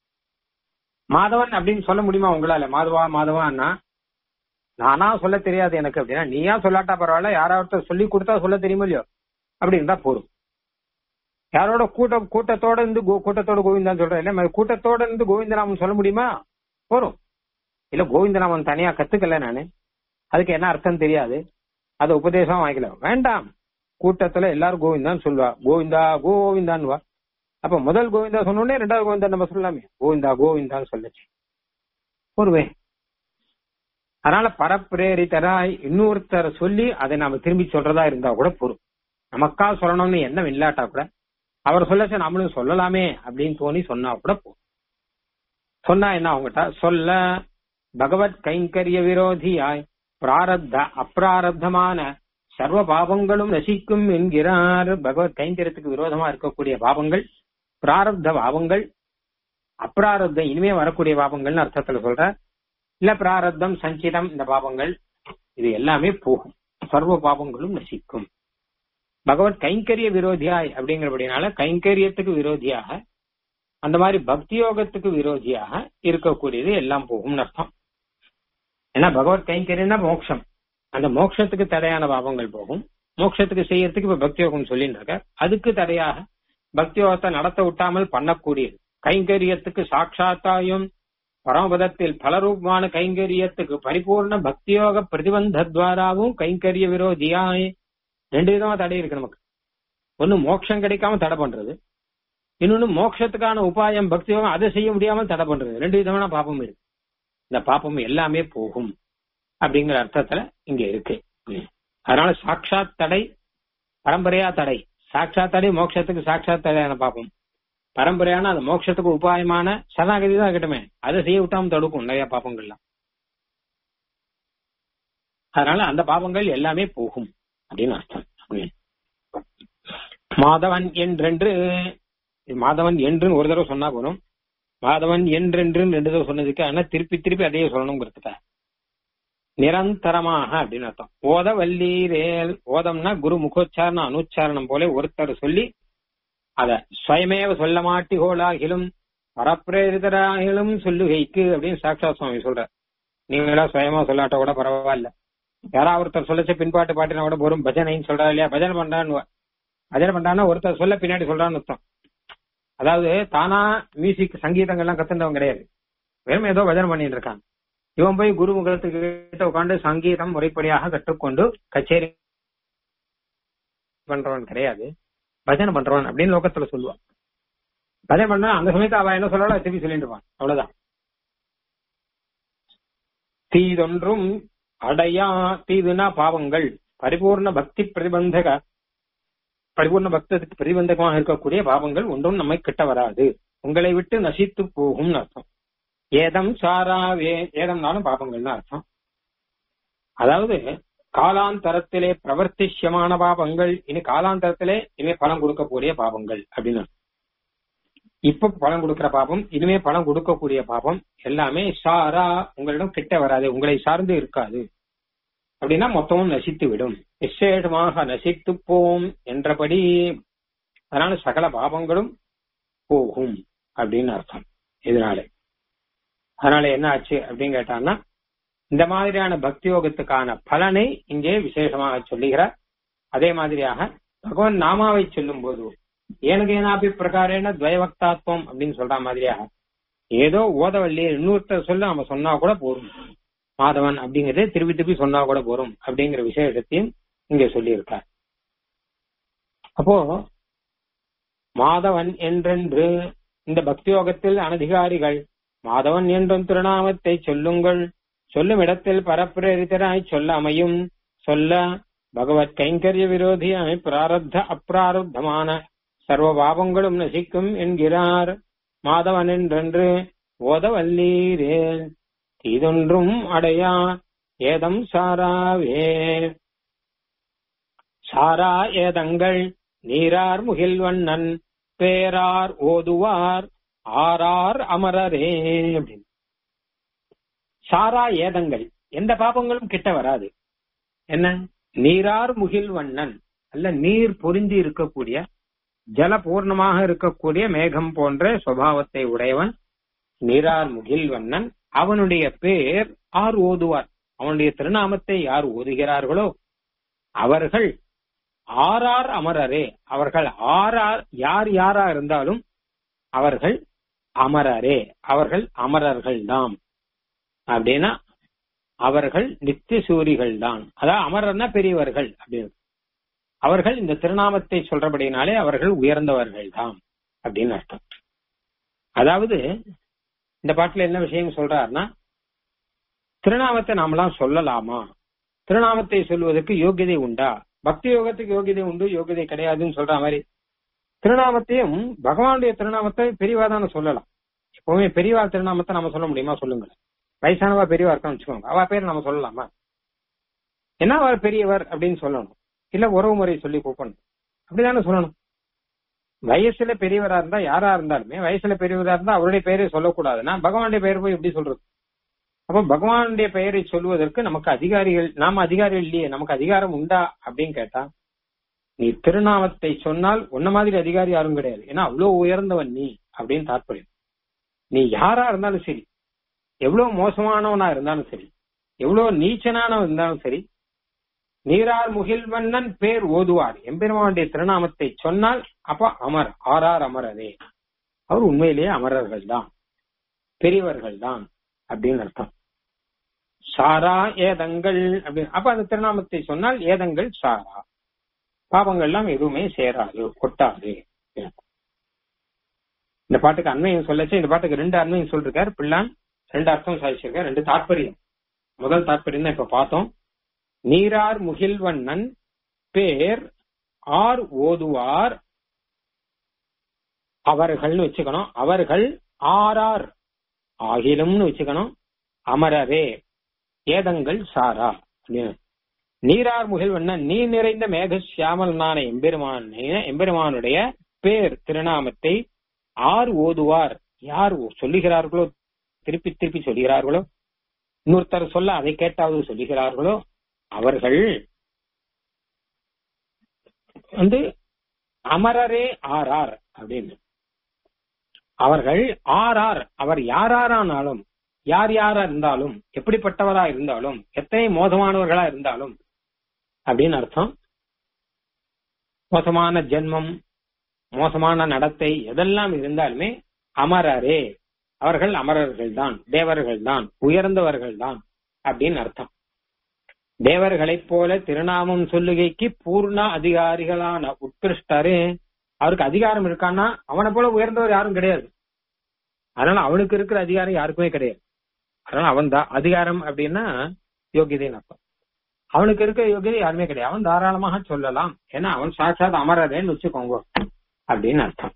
மாதவன் அப்படின்னு சொல்ல முடியுமா உங்களால மாதவா மாதவான்னா நானா சொல்ல தெரியாது எனக்கு அப்படின்னா நீயா சொல்லாட்டா பரவாயில்ல யாராவது சொல்லி கொடுத்தா சொல்ல தெரியுமோ இல்லையோ அப்படி இருந்தா போதும் யாரோட கூட்டம் கூட்டத்தோட இருந்து கோ- கூட்டத்தோட கோவிந்தான்னு சொல்றேன் இல்ல கூட்டத்தோட இருந்து கோவிந்தநாமம் சொல்ல முடியுமா போறோம் இல்ல கோவிந்தநாமம் தனியா கத்துக்கல நானு அதுக்கு என்ன அர்த்தம் தெரியாது அது உபதேசம் வாங்கிக்கல வேண்டாம் கூட்டத்துல எல்லாரும் கோவிந்தான்னு சொல்லுவா கோவிந்தா கோவிந்தான்னு வா அப்ப முதல் கோவிந்தா சொன்னோடனே ரெண்டாவது கோவிந்தா நம்ம சொல்லலாமே கோவிந்தா கோவிந்தான்னு சொல்லுச்சு ஒருவே அதனால பரப்பிரேரித்தராய் இன்னொருத்தர் சொல்லி அதை நாம திரும்பி சொல்றதா இருந்தா கூட போதும் நமக்கா சொல்லணும்னு எண்ணம் இல்லாட்டா கூட அவர் சொல்லச்ச நம்மளும் சொல்லலாமே அப்படின்னு தோணி சொன்னா கூட போதும் சொன்னா என்ன அவங்ககிட்ட சொல்ல பகவத் கைங்கரிய விரோதியாய் பிராரப்த அப்பிராரப்தமான சர்வ பாவங்களும் நசிக்கும் என்கிறார் பகவத் கைங்கரியத்துக்கு விரோதமா இருக்கக்கூடிய பாவங்கள் பிராரப்த பாவங்கள் அப்பிராரப்தம் இனிமே வரக்கூடிய பாவங்கள்னு அர்த்தத்துல சொல்ற இல்ல பிராரப்தம் சஞ்சிதம் இந்த பாவங்கள் இது எல்லாமே போகும் சர்வ பாவங்களும் நசிக்கும் பகவத் கைங்கரிய விரோதியாய் அப்படிங்கிறபடினால கைங்கரியத்துக்கு விரோதியாக அந்த மாதிரி பக்தி யோகத்துக்கு விரோதியாக இருக்கக்கூடியது எல்லாம் போகும்னு அர்த்தம் ஏன்னா பகவத் கைங்கரியம்னா மோட்சம் அந்த மோட்சத்துக்கு தடையான பாவங்கள் போகும் மோட்சத்துக்கு செய்யறதுக்கு இப்ப பக்தி யோகம் சொல்லிட்டு இருக்க அதுக்கு தடையாக பக்தி யோகத்தை நடத்த விட்டாமல் பண்ணக்கூடியது கைங்கரியத்துக்கு சாட்சாத்தாயும் பரமபதத்தில் பலரூபமான கைங்கரியத்துக்கு பரிபூர்ண பக்தியோக பிரதிபந்தத்வாராவும் கைங்கரிய விரோதியாய் ரெண்டு விதமா தடை இருக்கு நமக்கு ஒண்ணு மோட்சம் கிடைக்காம தடை பண்றது இன்னொன்னு மோட்சத்துக்கான உபாயம் பக்தியோகம் அதை செய்ய முடியாமல் தடை பண்றது ரெண்டு விதமான பாப்பம் இருக்கு இந்த பாப்பம் எல்லாமே போகும் அப்படிங்கிற அர்த்தத்துல இங்க இருக்கு ம். அதனால சாட்சாத் தடை பரம்பரையா தடை சாட்சாத் தடை மோட்சத்துக்கு சாட்சாத் தடையான பாப்பம் பரம்பரையான அந்த மோட்சத்துக்கு உபாயமான சரணாகதி தான் இருக்கட்டுமே அதை செய்ய விட்டாம தடுக்கும் நிறைய பாப்பங்கள்லாம் அதனால அந்த பாவங்கள் எல்லாமே போகும் அப்படின்னு அர்த்தம் ம். மாதவன் என்றென்று இது மாதவன் என்று ஒரு தடவை சொன்னா போதும் மாதவன் என்றென்று ரெண்டு தடவை சொன்னதுக்கு ஆனா திருப்பி திருப்பி அதையே சொல்லணுங்கிறதுக்கா நிரந்தரமாக அப்படின்னு அர்த்தம் ஓத வல்லீரேல் ஓதம்னா குரு முகோச்சாரணம் அனுச்சாரணம் போல ஒருத்தர் சொல்லி அத ஸ்வயமேவ சொல்ல மாட்டிகோளாகிலும் பரப்பிரேரிதராகிலும் சொல்லுகைக்கு அப்படின்னு சாக்ஷா சுவாமி சொல்ற நீங்களா சுயமா சொல்லாட்ட கூட பரவாயில்ல யாராவது ஒருத்தர் சொல்லச்ச பின்பாட்டு பாட்டினா கூட போரும் பஜனைன்னு சொல்றா இல்லையா பஜனை பண்றான்னு பஜனை பண்றான்னா ஒருத்தர் சொல்ல பின்னாடி சொல்றான்னு அர்த்தம் அதாவது தானா மியூசிக் சங்கீதங்கள்லாம் கத்துனவங்க கிடையாது வெறும் ஏதோ பஜனை பண்ணிட்டு இருக்காங்க இவன் போய் குரு முகத்துக்கு கிட்ட உட்காந்து சங்கீதம் முறைப்படியாக கற்றுக்கொண்டு கச்சேரி பண்றவன் கிடையாது பஜனை பண்றவன் அப்படின்னு லோகத்துல சொல்லுவான் பஜனை பண்ணா அந்த சமயத்தை அவன் என்ன சொல்லலாம் திருப்பி சொல்லிட்டு இருப்பான் அவ்வளவுதான் தீதொன்றும் அடையா தீதுனா பாவங்கள் பரிபூர்ண பக்தி பிரதிபந்தக பரிபூர்ண பக்தத்துக்கு பிரதிபந்தகமாக இருக்கக்கூடிய பாவங்கள் ஒன்றும் நம்மை கிட்ட வராது உங்களை விட்டு நசித்து போகும்னு அர்த்தம் ஏதம் சாராவே ஏதம்னாலும் பாபங்கள்னு அர்த்தம் அதாவது காலாந்தரத்திலே பிரவர்த்திஷ்யமான பாபங்கள் இனி காலாந்தரத்திலே இனிமே பணம் கொடுக்கக்கூடிய பாபங்கள் அப்படின்னு அர்த்தம். இப்ப பணம் கொடுக்கிற பாபம் இனிமே பணம் கொடுக்கக்கூடிய பாபம் எல்லாமே சாரா உங்களிடம் கிட்ட வராது உங்களை சார்ந்து இருக்காது அப்படின்னா மொத்தமும் நசித்து விடும் விசேஷமாக நசித்து போம் என்றபடி அதனால சகல பாபங்களும் போகும் அப்படின்னு அர்த்தம் இதனால அதனால என்ன ஆச்சு அப்படின்னு கேட்டான்னா இந்த மாதிரியான பக்தி யோகத்துக்கான பலனை இங்கே விசேஷமாக சொல்லுகிறார் அதே மாதிரியாக பகவான் நாமாவை சொல்லும் போது எனக்கு ஏனாபி பிரகாரேன துவயவக்தாத்வம் அப்படின்னு சொல்ற மாதிரியாக ஏதோ ஓதவல்லியே இன்னொருத்தர் சொல்ல நம்ம சொன்னா கூட போதும் மாதவன் அப்படிங்கறதே திருப்பி திருப்பி சொன்னா கூட போறோம் அப்படிங்கிற விசேஷத்தையும் இங்க சொல்லியிருக்கார் அப்போ மாதவன் என்றென்று இந்த பக்தி யோகத்தில் அனதிகாரிகள் மாதவன் என்றும் திருநாமத்தை சொல்லுங்கள் சொல்லும் இடத்தில் பரப்பிரேரித்தராய் சொல்ல அமையும் சொல்ல பகவத் கைங்கரிய விரோதியாய் பிராரப்த அப்பிராரப்தமான சர்வ பாவங்களும் நசிக்கும் என்கிறார் மாதவன் என்றென்று ஓதவல்லீரே தீதொன்றும் அடையா ஏதம் சாராவே சாரா ஏதங்கள் நீரார் முகில்வண்ணன் பேரார் ஓதுவார் ஆரார் அமரரே அப்படின்னு சாரா ஏதங்கள் எந்த பாபங்களும் கிட்ட வராது என்ன நீரார் முகில் வண்ணன் அல்ல நீர் பொருந்தி இருக்கக்கூடிய ஜல பூர்ணமாக இருக்கக்கூடிய மேகம் போன்ற சுபாவத்தை உடையவன் நீரார் முகில் வண்ணன் அவனுடைய பேர் ஆர் ஓதுவார் அவனுடைய திருநாமத்தை யார் ஓதுகிறார்களோ அவர்கள் ஆறார் அமரரே அவர்கள் ஆறார் யார் யாரா இருந்தாலும் அவர்கள் அமரரே அவர்கள் அமரர்கள் தாம் அப்படின்னா அவர்கள் நித்திய சூரிகள் தான் அதாவது அமரர்னா பெரியவர்கள் அப்படின்னு அவர்கள் இந்த திருநாமத்தை சொல்றபடினாலே அவர்கள் உயர்ந்தவர்கள் தான் அப்படின்னு அர்த்தம் அதாவது இந்த பாட்டுல என்ன விஷயம் சொல்றாருன்னா திருநாமத்தை நாமெல்லாம் சொல்லலாமா திருநாமத்தை சொல்வதற்கு யோகியதை உண்டா பக்தி யோகத்துக்கு யோகியதை உண்டு யோகியதை கிடையாதுன்னு சொல்ற மாதிரி திருநாமத்தையும் பகவானுடைய திருநாமத்தை பெரியவா தானே சொல்லலாம் எப்பவுமே பெரியவா திருநாமத்தை நம்ம சொல்ல முடியுமா சொல்லுங்க வயசானவா பெரியவா இருக்கான்னு வச்சுக்கோங்க அவ பேர் நம்ம சொல்லலாமா என்ன அவர் பெரியவர் அப்படின்னு சொல்லணும் இல்ல உறவு முறை சொல்லி கூப்பிடணும் அப்படிதானே சொல்லணும் வயசுல பெரியவரா இருந்தா யாரா இருந்தாலுமே வயசுல பெரியவரா இருந்தா அவருடைய பெயரை சொல்லக்கூடாதுன்னா பகவானுடைய பெயர் போய் எப்படி சொல்றது அப்ப பகவானுடைய பெயரை சொல்வதற்கு நமக்கு அதிகாரிகள் நாம அதிகாரிகள் இல்லையே நமக்கு அதிகாரம் உண்டா அப்படின்னு கேட்டா நீ திருநாமத்தை சொன்னால் உன்ன மாதிரி அதிகாரி யாரும் கிடையாது ஏன்னா அவ்வளவு உயர்ந்தவன் நீ அப்படின்னு தாற்பயம் நீ யாரா இருந்தாலும் சரி எவ்வளவு மோசமானவனா இருந்தாலும் சரி எவ்வளவு நீச்சனானவன் இருந்தாலும் சரி நீரார் முகில் மன்னன் பேர் ஓதுவார் எம்பெருமானுடைய திருநாமத்தை சொன்னால் அப்ப அமர் ஆறார் அமரரே அவர் உண்மையிலேயே அமரர்கள் தான் பெரியவர்கள் தான் அப்படின்னு அர்த்தம் சாரா ஏதங்கள் அப்படின்னு அப்ப அந்த திருநாமத்தை சொன்னால் ஏதங்கள் சாரா பாவங்கள்லாம் எதுவுமே சேராது கொட்டாது இந்த பாட்டுக்கு அண்மையும் சொல்லச்சு இந்த பாட்டுக்கு ரெண்டு அண்மையும் சொல்லிருக்காரு பிள்ளான் ரெண்டு அர்த்தம் சாதிச்சிருக்காரு ரெண்டு தாற்பயம் முதல் தாற்பயம் தான் இப்ப பார்த்தோம் நீரார் முகில்வண்ணன் பேர் ஆர் ஓதுவார் அவர்கள்னு வச்சுக்கணும் அவர்கள் ஆரார் ஆகிலும்னு வச்சுக்கணும் அமரரே ஏதங்கள் சாரா நீரார் முகில்வண்ணன் நீ நிறைந்த மேக சியாமல் நான எம்பெருமான் எம்பெருமானுடைய பேர் திருநாமத்தை ஆர் ஓதுவார் யார் சொல்லுகிறார்களோ திருப்பி திருப்பி சொல்லுகிறார்களோ இன்னொருத்தர் சொல்ல அதை கேட்டாவது சொல்லுகிறார்களோ அவர்கள் வந்து அமரரே ஆரார் அப்படின்னு அவர்கள் ஆரார் அவர் யாராரானாலும் யார் யாரா இருந்தாலும் எப்படிப்பட்டவரா இருந்தாலும் எத்தனை மோசமானவர்களா இருந்தாலும் அப்படின்னு அர்த்தம் மோசமான ஜென்மம் மோசமான நடத்தை எதெல்லாம் இருந்தாலுமே அமரரே அவர்கள் அமரர்கள் தான் தேவர்கள் தான் உயர்ந்தவர்கள் தான் அப்படின்னு அர்த்தம் தேவர்களைப் போல திருநாமம் சொல்லுகைக்கு பூர்ண அதிகாரிகளான உத்கிருஷ்டரு அவருக்கு அதிகாரம் இருக்கான்னா அவனை போல உயர்ந்தவர் யாரும் கிடையாது அதனால அவனுக்கு இருக்கிற அதிகாரம் யாருக்குமே கிடையாது அதனால அவன் தான் அதிகாரம் அப்படின்னா யோகியதைன்னு அர்த்தம் அவனுக்கு இருக்க யோகியதை யாருமே கிடையாது அவன் தாராளமாக சொல்லலாம் ஏன்னா அவன் சாட்சாத் அமரதேன்னு வச்சுக்கோங்க அப்படின்னு அர்த்தம்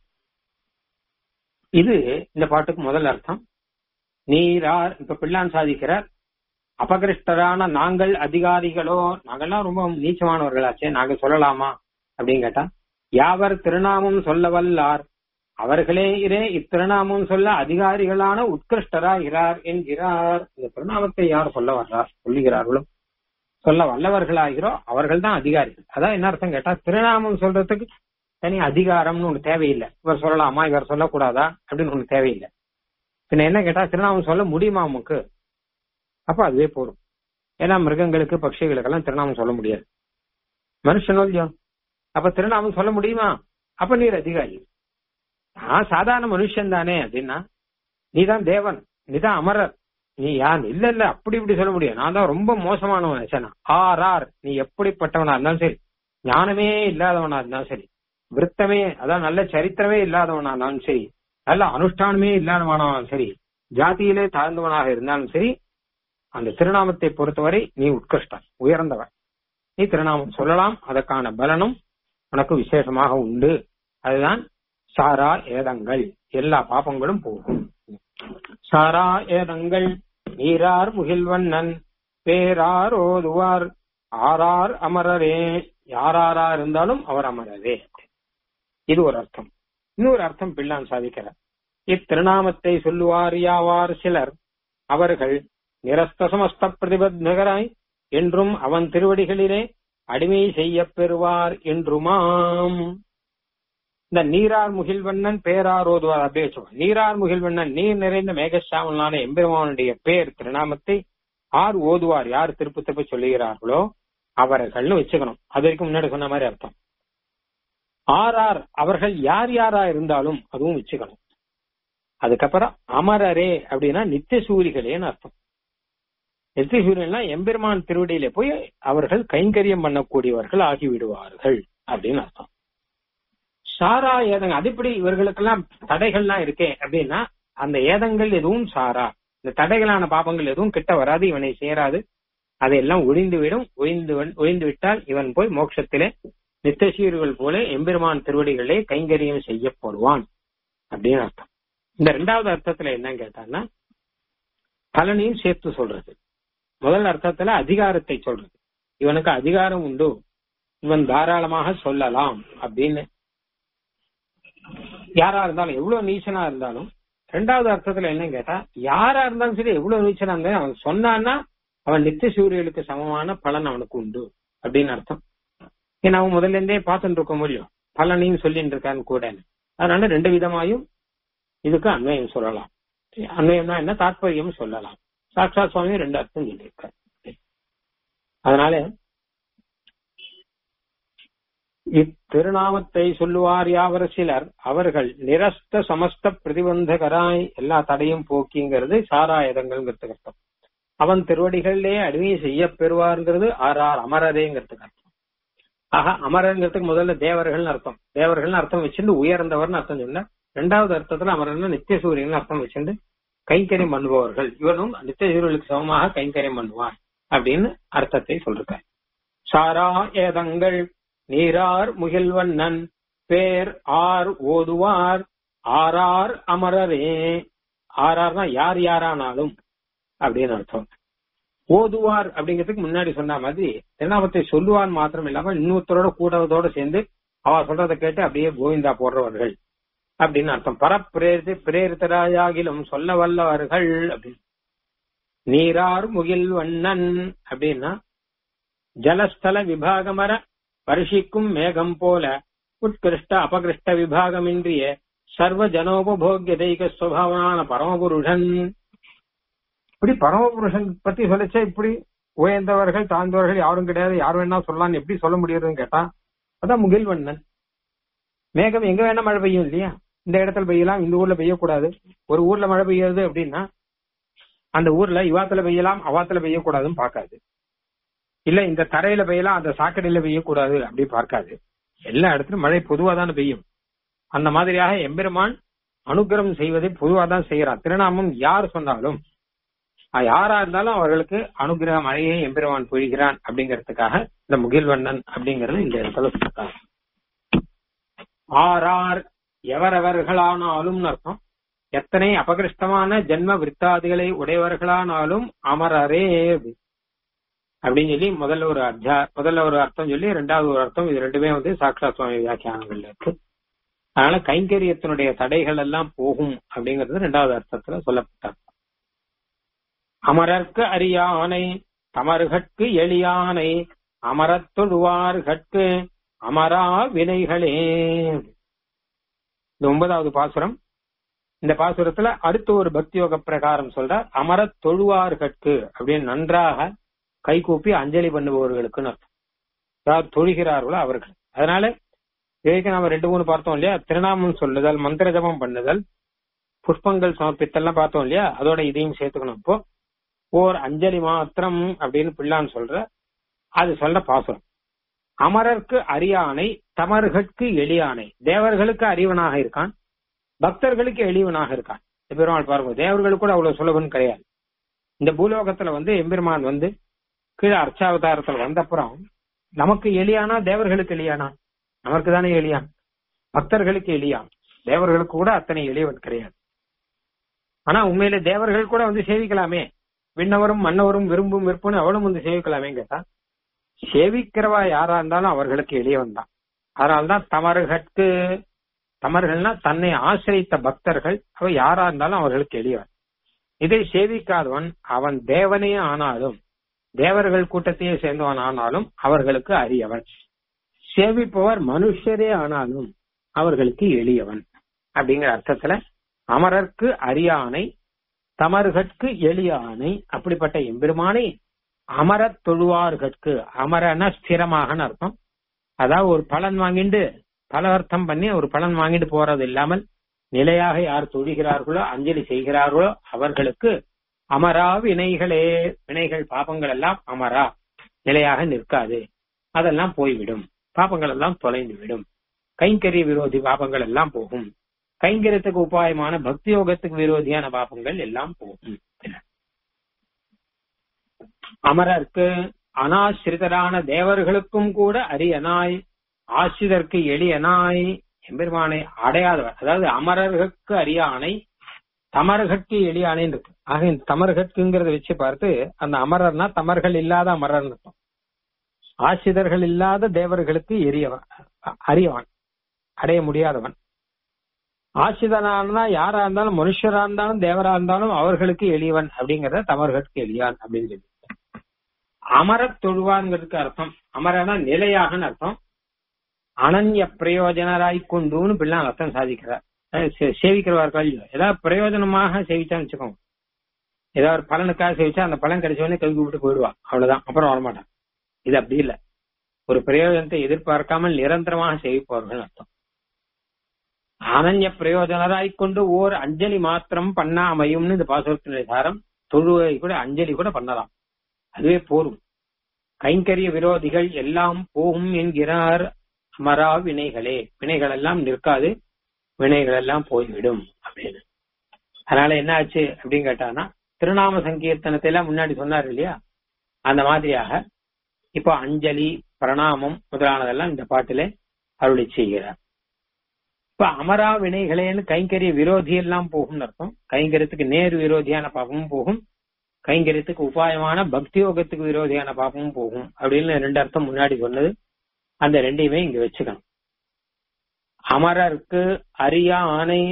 இது இந்த பாட்டுக்கு முதல் அர்த்தம் நீரார் இப்ப பிள்ளான் சாதிக்கிறார் அபகிருஷ்டரான நாங்கள் அதிகாரிகளோ நாங்கள்லாம் ரொம்ப நீச்சமானவர்களாச்சே நாங்க சொல்லலாமா அப்படின்னு கேட்டா யாவர் திருநாமம் சொல்ல வல்லார் அவர்களே இரே இத்திருநாமம் சொல்ல அதிகாரிகளான உத்கிருஷ்டராகிறார் என்கிறார் இந்த திருநாமத்தை யார் சொல்ல வர்றார் சொல்லுகிறார்களோ சொல்ல வல்லவர்களாகிறோ அவர்கள் தான் அதிகாரிகள் அதான் என்ன அர்த்தம் கேட்டா திருநாமம் சொல்றதுக்கு தனி அதிகாரம்னு ஒண்ணு தேவையில்லை இவர் சொல்லலாமா இவர் சொல்லக்கூடாதா அப்படின்னு ஒண்ணு தேவையில்லை பின்ன என்ன கேட்டா திருநாமம் சொல்ல முடியுமா உமக்கு அப்ப அதுவே போதும் ஏன்னா மிருகங்களுக்கு பட்சிகளுக்கெல்லாம் திருநாமம் சொல்ல முடியாது மனுஷனோ இல்லையோ அப்ப திருநாமம் சொல்ல முடியுமா அப்ப நீர் அதிகாரி நான் சாதாரண மனுஷன் தானே அப்படின்னா நீதான் தேவன் நீதான் அமரர் நீ யார் இல்ல இல்ல அப்படி இப்படி சொல்ல முடியும் நான் தான் ரொம்ப மோசமானவன் சேனா ஆர் ஆர் நீ எப்படிப்பட்டவனா இருந்தாலும் சரி ஞானமே இல்லாதவனா இருந்தாலும் சரி விருத்தமே அதான் நல்ல சரித்திரமே இல்லாதவனா இருந்தாலும் சரி நல்ல அனுஷ்டானமே இல்லாதவனாலும் சரி ஜாதியிலே தாழ்ந்தவனாக இருந்தாலும் சரி அந்த திருநாமத்தை பொறுத்தவரை நீ உட்கிருஷ்டன் உயர்ந்தவன் நீ திருநாமம் சொல்லலாம் அதற்கான பலனும் உனக்கு விசேஷமாக உண்டு அதுதான் சாரா ஏதங்கள் எல்லா பாப்பங்களும் போகும் சாரா ஏதங்கள் நீரார் முகில்வண்ணன் பேரார் ஓதுவார் ஆறார் அமரரே யாராரா இருந்தாலும் அவர் அமரரே இது ஒரு அர்த்தம் இன்னொரு அர்த்தம் பிள்ளான் சாதிக்கிறார் இத்திருநாமத்தை சொல்லுவார் யாவார் சிலர் அவர்கள் நிரஸ்த சமஸ்த பிரதிபத்னகராய் என்றும் அவன் திருவடிகளிலே அடிமை செய்ய பெறுவார் என்றுமாம் இந்த நீரார் முகில்வண்ணன் பேரார் ஓதுவார் அப்படியே வச்சுக்கோ நீரார் முகில்வண்ணன் நீர் நிறைந்த மேகசாமலான எம்பெருமானுடைய பேர் திருநாமத்தை ஆர் ஓதுவார் யார் திருப்பி திருப்பி சொல்லுகிறார்களோ அவர்கள்னு வச்சுக்கணும் அது வரைக்கும் முன்னாடி சொன்ன மாதிரி அர்த்தம் ஆறார் அவர்கள் யார் யாரா இருந்தாலும் அதுவும் வச்சுக்கணும் அதுக்கப்புறம் அமரரே அப்படின்னா நித்திய சூரிகளேன்னு அர்த்தம் நித்திய சூரியன்லாம் எம்பெருமான் திருவடியில போய் அவர்கள் கைங்கரியம் பண்ணக்கூடியவர்கள் ஆகிவிடுவார்கள் அப்படின்னு அர்த்தம் சாரா ஏதங்க அதுபடி இவர்களுக்கெல்லாம் தடைகள்லாம் இருக்கே அப்படின்னா அந்த ஏதங்கள் எதுவும் சாரா இந்த தடைகளான பாபங்கள் எதுவும் கிட்ட வராது இவனை சேராது அதையெல்லாம் ஒழிந்து விடும் ஒழிந்து ஒழிந்து விட்டால் இவன் போய் மோட்சத்திலே நித்தசீர்கள் போல எம்பெருமான் திருவடிகளே கைங்கரியம் செய்யப்படுவான் அப்படின்னு அர்த்தம் இந்த ரெண்டாவது அர்த்தத்துல என்ன கேட்டான்னா பலனையும் சேர்த்து சொல்றது முதல் அர்த்தத்துல அதிகாரத்தை சொல்றது இவனுக்கு அதிகாரம் உண்டு இவன் தாராளமாக சொல்லலாம் அப்படின்னு யாரா இருந்தாலும் எவ்வளவு நீச்சனா இருந்தாலும் ரெண்டாவது அர்த்தத்துல என்ன கேட்டா யாரா இருந்தாலும் சரி எவ்வளவு நீச்சனா இருந்தாலும் அவன் சொன்னான்னா அவன் நித்திய சூரியனுக்கு சமமான பலன் அவனுக்கு உண்டு அப்படின்னு அர்த்தம் ஏன்னா அவன் முதல்ல இருந்தே பார்த்துட்டு இருக்க முடியும் பலனையும் சொல்லிட்டு இருக்கான்னு கூட அதனால ரெண்டு விதமாயும் இதுக்கு அன்வயம் சொல்லலாம் அன்வயம்னா என்ன தாற்பயம் சொல்லலாம் சாட்சா சுவாமி ரெண்டு அர்த்தம் சொல்லியிருக்காரு அதனால இத்திருநாமத்தை சொல்லுவார் யாவர் சிலர் அவர்கள் நிரஸ்த சமஸ்த பிரதிபந்தகராய் எல்லா தடையும் போக்கிங்கிறது சாராயுதங்கள்ங்கிறதுக்கு அர்த்தம் அவன் திருவடிகளிலே அடிமை செய்ய பெறுவார்ங்கிறது ஆறார் அமரரேங்கிறதுக்கு அர்த்தம் ஆக அமரங்கிறதுக்கு முதல்ல தேவர்கள்னு அர்த்தம் தேவர்கள்னு அர்த்தம் வச்சுட்டு உயர்ந்தவர்னு அர்த்தம் சொன்ன ரெண்டாவது அர்த்தத்துல அமரன் நித்திய சூரியன் அர்த்தம் வச்சுட்டு கைங்கரியம் பண்ணுபவர்கள் இவனும் நித்திய சூரியனுக்கு சமமாக கைங்கரியம் பண்ணுவான் அப்படின்னு அர்த்தத்தை சொல்றார் சாரா ஏதங்கள் நீரார் முகில்வண்ணன் பேர் ஆர் ஓதுவார் ஆறார் அமரரே ஆறார்னா யார் யாரானாலும் அப்படின்னு அர்த்தம் ஓதுவார் அப்படிங்கிறதுக்கு முன்னாடி சொன்ன மாதிரி திருநாமத்தை சொல்லுவார் மாத்திரம் இல்லாம இன்னொருத்தரோட கூடவதோட சேர்ந்து அவ சொல்றதை கேட்டு அப்படியே கோவிந்தா போடுறவர்கள் அப்படின்னு அர்த்தம் பரப்பிரேரித்து பிரேரித்தராயாகிலும் சொல்ல வல்லவர்கள் அப்படின்னு நீரார் முகில் வண்ணன் அப்படின்னா ஜலஸ்தல விபாகமர வருஷிக்கும் மேகம் போல உட்கிருஷ்ட அபகிருஷ்ட விபாகமின்றிய சர்வ ஜனோபோக்கிய தெய்க சுவாவனான பரமபுருஷன் இப்படி பரமபுருஷன் பத்தி சொல்லிச்சா இப்படி உயர்ந்தவர்கள் தாழ்ந்தவர்கள் யாரும் கிடையாது யார் வேணா சொல்லலாம்னு எப்படி சொல்ல முடியுதுன்னு கேட்டா அதான் முகில்வண்ணன் மேகம் எங்க வேணா மழை பெய்யும் இல்லையா இந்த இடத்துல பெய்யலாம் இந்த ஊர்ல பெய்யக்கூடாது ஒரு ஊர்ல மழை பெய்யுறது அப்படின்னா அந்த ஊர்ல இவாத்துல பெய்யலாம் அவாத்துல பெய்யக்கூடாதுன்னு பார்க்காது இல்ல இந்த தரையில பெய்யலாம் அந்த சாக்கடையில பெய்யக்கூடாது அப்படி பார்க்காது எல்லா இடத்துலயும் மழை பொதுவா தானே பெய்யும் அந்த மாதிரியாக எம்பெருமான் அனுகிரகம் செய்வதை பொதுவா தான் செய்யறான் திருநாமம் யார் சொன்னாலும் யாரா இருந்தாலும் அவர்களுக்கு அனுகிரக மழையை எம்பெருமான் பொழிகிறான் அப்படிங்கிறதுக்காக இந்த முகில்வண்ணன் அப்படிங்கறது இந்த இடத்துல சொல்றாங்க ஆறார் எவரவர்களானாலும் அர்த்தம் எத்தனை அபகிருஷ்டமான ஜென்ம விற்த்தாதிகளை உடையவர்களானாலும் அமரரே அப்படின்னு சொல்லி முதல்ல ஒரு அர்த்தா முதல்ல ஒரு அர்த்தம் சொல்லி ரெண்டாவது ஒரு அர்த்தம் இது ரெண்டுமே வந்து சாக்ஷா சுவாமி வியாக்கியானங்கள்ல இருக்கு அதனால கைங்கரியத்தினுடைய தடைகள் எல்லாம் போகும் அப்படிங்கிறது ரெண்டாவது அர்த்தத்துல சொல்லப்பட்டார் அமரர்க்கு அரியானை தமர்கட்கு எளியானை அமரத்தொழுவார்கட்கு அமரா வினைகளே இந்த ஒன்பதாவது பாசுரம் இந்த பாசுரத்துல அடுத்த ஒரு பக்தியோக பிரகாரம் சொல்றார் அமர தொழுவார்கட்கு அப்படின்னு நன்றாக கைகூப்பி அஞ்சலி பண்ணுபவர்களுக்குன்னு அர்த்தம் யார் தொழுகிறார்களோ அவர்கள் அதனால இதுக்கு நாம ரெண்டு மூணு பார்த்தோம் இல்லையா திருநாமம் சொல்லுதல் மந்திர ஜபம் பண்ணுதல் புஷ்பங்கள் சமர்ப்பித்தெல்லாம் பார்த்தோம் இல்லையா அதோட இதையும் சேர்த்துக்கணும் இப்போ ஓர் அஞ்சலி மாத்திரம் அப்படின்னு பிள்ளான்னு சொல்ற அது சொல்ற பாசுரம் அமரர்க்கு அரியானை தமர்கட்கு எளியானை தேவர்களுக்கு அறிவனாக இருக்கான் பக்தர்களுக்கு எளிவனாக இருக்கான் பெருமாள் பாருங்க தேவர்களுக்கு கூட அவ்வளவு சுலபம் கிடையாது இந்த பூலோகத்துல வந்து எம்பெருமான் வந்து கீழே அர்ச்சாவதாரத்துல வந்தப்புறம் நமக்கு எளியானா தேவர்களுக்கு எளியானா நமக்கு தானே எளியான் பக்தர்களுக்கு எளியான் தேவர்களுக்கு கூட அத்தனை எளியவன் கிடையாது ஆனா உண்மையில தேவர்கள் கூட வந்து சேவிக்கலாமே விண்ணவரும் மன்னவரும் விரும்பும் விருப்பம்னு அவளும் வந்து சேவிக்கலாமே கேட்டா சேவிக்கிறவா யாரா இருந்தாலும் அவர்களுக்கு எளியவன் தான் அதனால்தான் தமர்கட்கு தமர்கள்னா தன்னை ஆசிரித்த பக்தர்கள் அவ யாரா இருந்தாலும் அவர்களுக்கு எளியவன் இதை சேவிக்காதவன் அவன் தேவனே ஆனாலும் தேவர்கள் கூட்டத்தையே சேர்ந்தவன் ஆனாலும் அவர்களுக்கு அரியவன் சேவிப்பவர் மனுஷரே ஆனாலும் அவர்களுக்கு எளியவன் அப்படிங்கிற அர்த்தத்துல அமரர்க்கு அரியானை தமர்கட்கு எளியானை அப்படிப்பட்ட எம்பெருமானை அமரத் தொழுவார்கட்கு அமரன ஸ்திரமாகன்னு அர்த்தம் அதாவது ஒரு பலன் வாங்கிட்டு பல அர்த்தம் பண்ணி ஒரு பலன் வாங்கிட்டு போறது இல்லாமல் நிலையாக யார் தொழுகிறார்களோ அஞ்சலி செய்கிறார்களோ அவர்களுக்கு அமரா வினைகளே வினைகள் பாபங்கள் எல்லாம் அமரா நிலையாக நிற்காது அதெல்லாம் போய்விடும் பாபங்கள் எல்லாம் தொலைந்து விடும் கைங்கரிய விரோதி பாபங்கள் எல்லாம் போகும் கைங்கரியத்துக்கு உபாயமான பக்தி யோகத்துக்கு விரோதியான பாபங்கள் எல்லாம் போகும் அமரர்க்கு அனாசிரிதரான தேவர்களுக்கும் கூட அரியனாய் ஆசிரியர்க்கு எளியனாய் எம்பெருமானை அடையாதவர் அதாவது அமரர்களுக்கு அரியானை தமர்கட்கு எளியானை இருக்கு ஆக இந்த தமர்கட்குங்கிறத வச்சு பார்த்து அந்த அமரர்னா தமர்கள் இல்லாத அமரர் அர்த்தம் ஆசிரியர்கள் இல்லாத தேவர்களுக்கு எரியவன் அறியவன் அடைய முடியாதவன் ஆசிரியனானா யாரா இருந்தாலும் மனுஷரா இருந்தாலும் தேவரா இருந்தாலும் அவர்களுக்கு எளியவன் அப்படிங்கறத தமர்களுக்கு எளியான் அப்படின்னு சொல்லி அமரத் தொழுவான்ங்கிறதுக்கு அர்த்தம் அமரனா நிலையாகன்னு அர்த்தம் அனன்ய பிரயோஜனராய் கொண்டுன்னு பிள்ளான் அர்த்தம் சாதிக்கிறார் சேவிக்கிறவார்கள் ஏதாவது பிரயோஜனமாக சேவிச்சான்னு வச்சுக்கோங்க ஏதாவது ஒரு பலனுக்காக சேவிச்சா அந்த பலன் கிடைச்ச உடனே கல்வி விட்டு போயிடுவா அவ்வளவுதான் அப்புறம் வரமாட்டான் இது அப்படி இல்ல ஒரு பிரயோஜனத்தை எதிர்பார்க்காமல் நிரந்தரமாக சேவிப்பவர்கள் அர்த்தம் அனன்ய பிரயோஜனராய் கொண்டு ஓர் அஞ்சலி மாத்திரம் பண்ணா அமையும்னு இந்த பாசுரத்தினுடைய சாரம் தொழுவை கூட அஞ்சலி கூட பண்ணலாம் அதுவே போரும் கைங்கரிய விரோதிகள் எல்லாம் போகும் என்கிறார் அமரா வினைகளே வினைகள் எல்லாம் நிற்காது வினைகள் எல்லாம் போய்விடும் அப்படின்னு அதனால என்ன ஆச்சு அப்படின்னு கேட்டானா திருநாம சங்கீர்த்தனத்தை எல்லாம் முன்னாடி சொன்னார் இல்லையா அந்த மாதிரியாக இப்போ அஞ்சலி பிரணாமம் முதலானதெல்லாம் இந்த பாட்டிலே அருளி செய்கிறார் இப்ப அமரா வினைகளேன்னு கைங்கரிய விரோதி எல்லாம் போகும் அர்த்தம் கைங்கரியத்துக்கு நேர் விரோதியான பாபமும் போகும் கைங்கரியத்துக்கு உபாயமான பக்தி யோகத்துக்கு விரோதியான பாபமும் போகும் அப்படின்னு ரெண்டு அர்த்தம் முன்னாடி சொன்னது அந்த ரெண்டையுமே இங்க வச்சுக்கணும் அமரர்க்கு அரியானை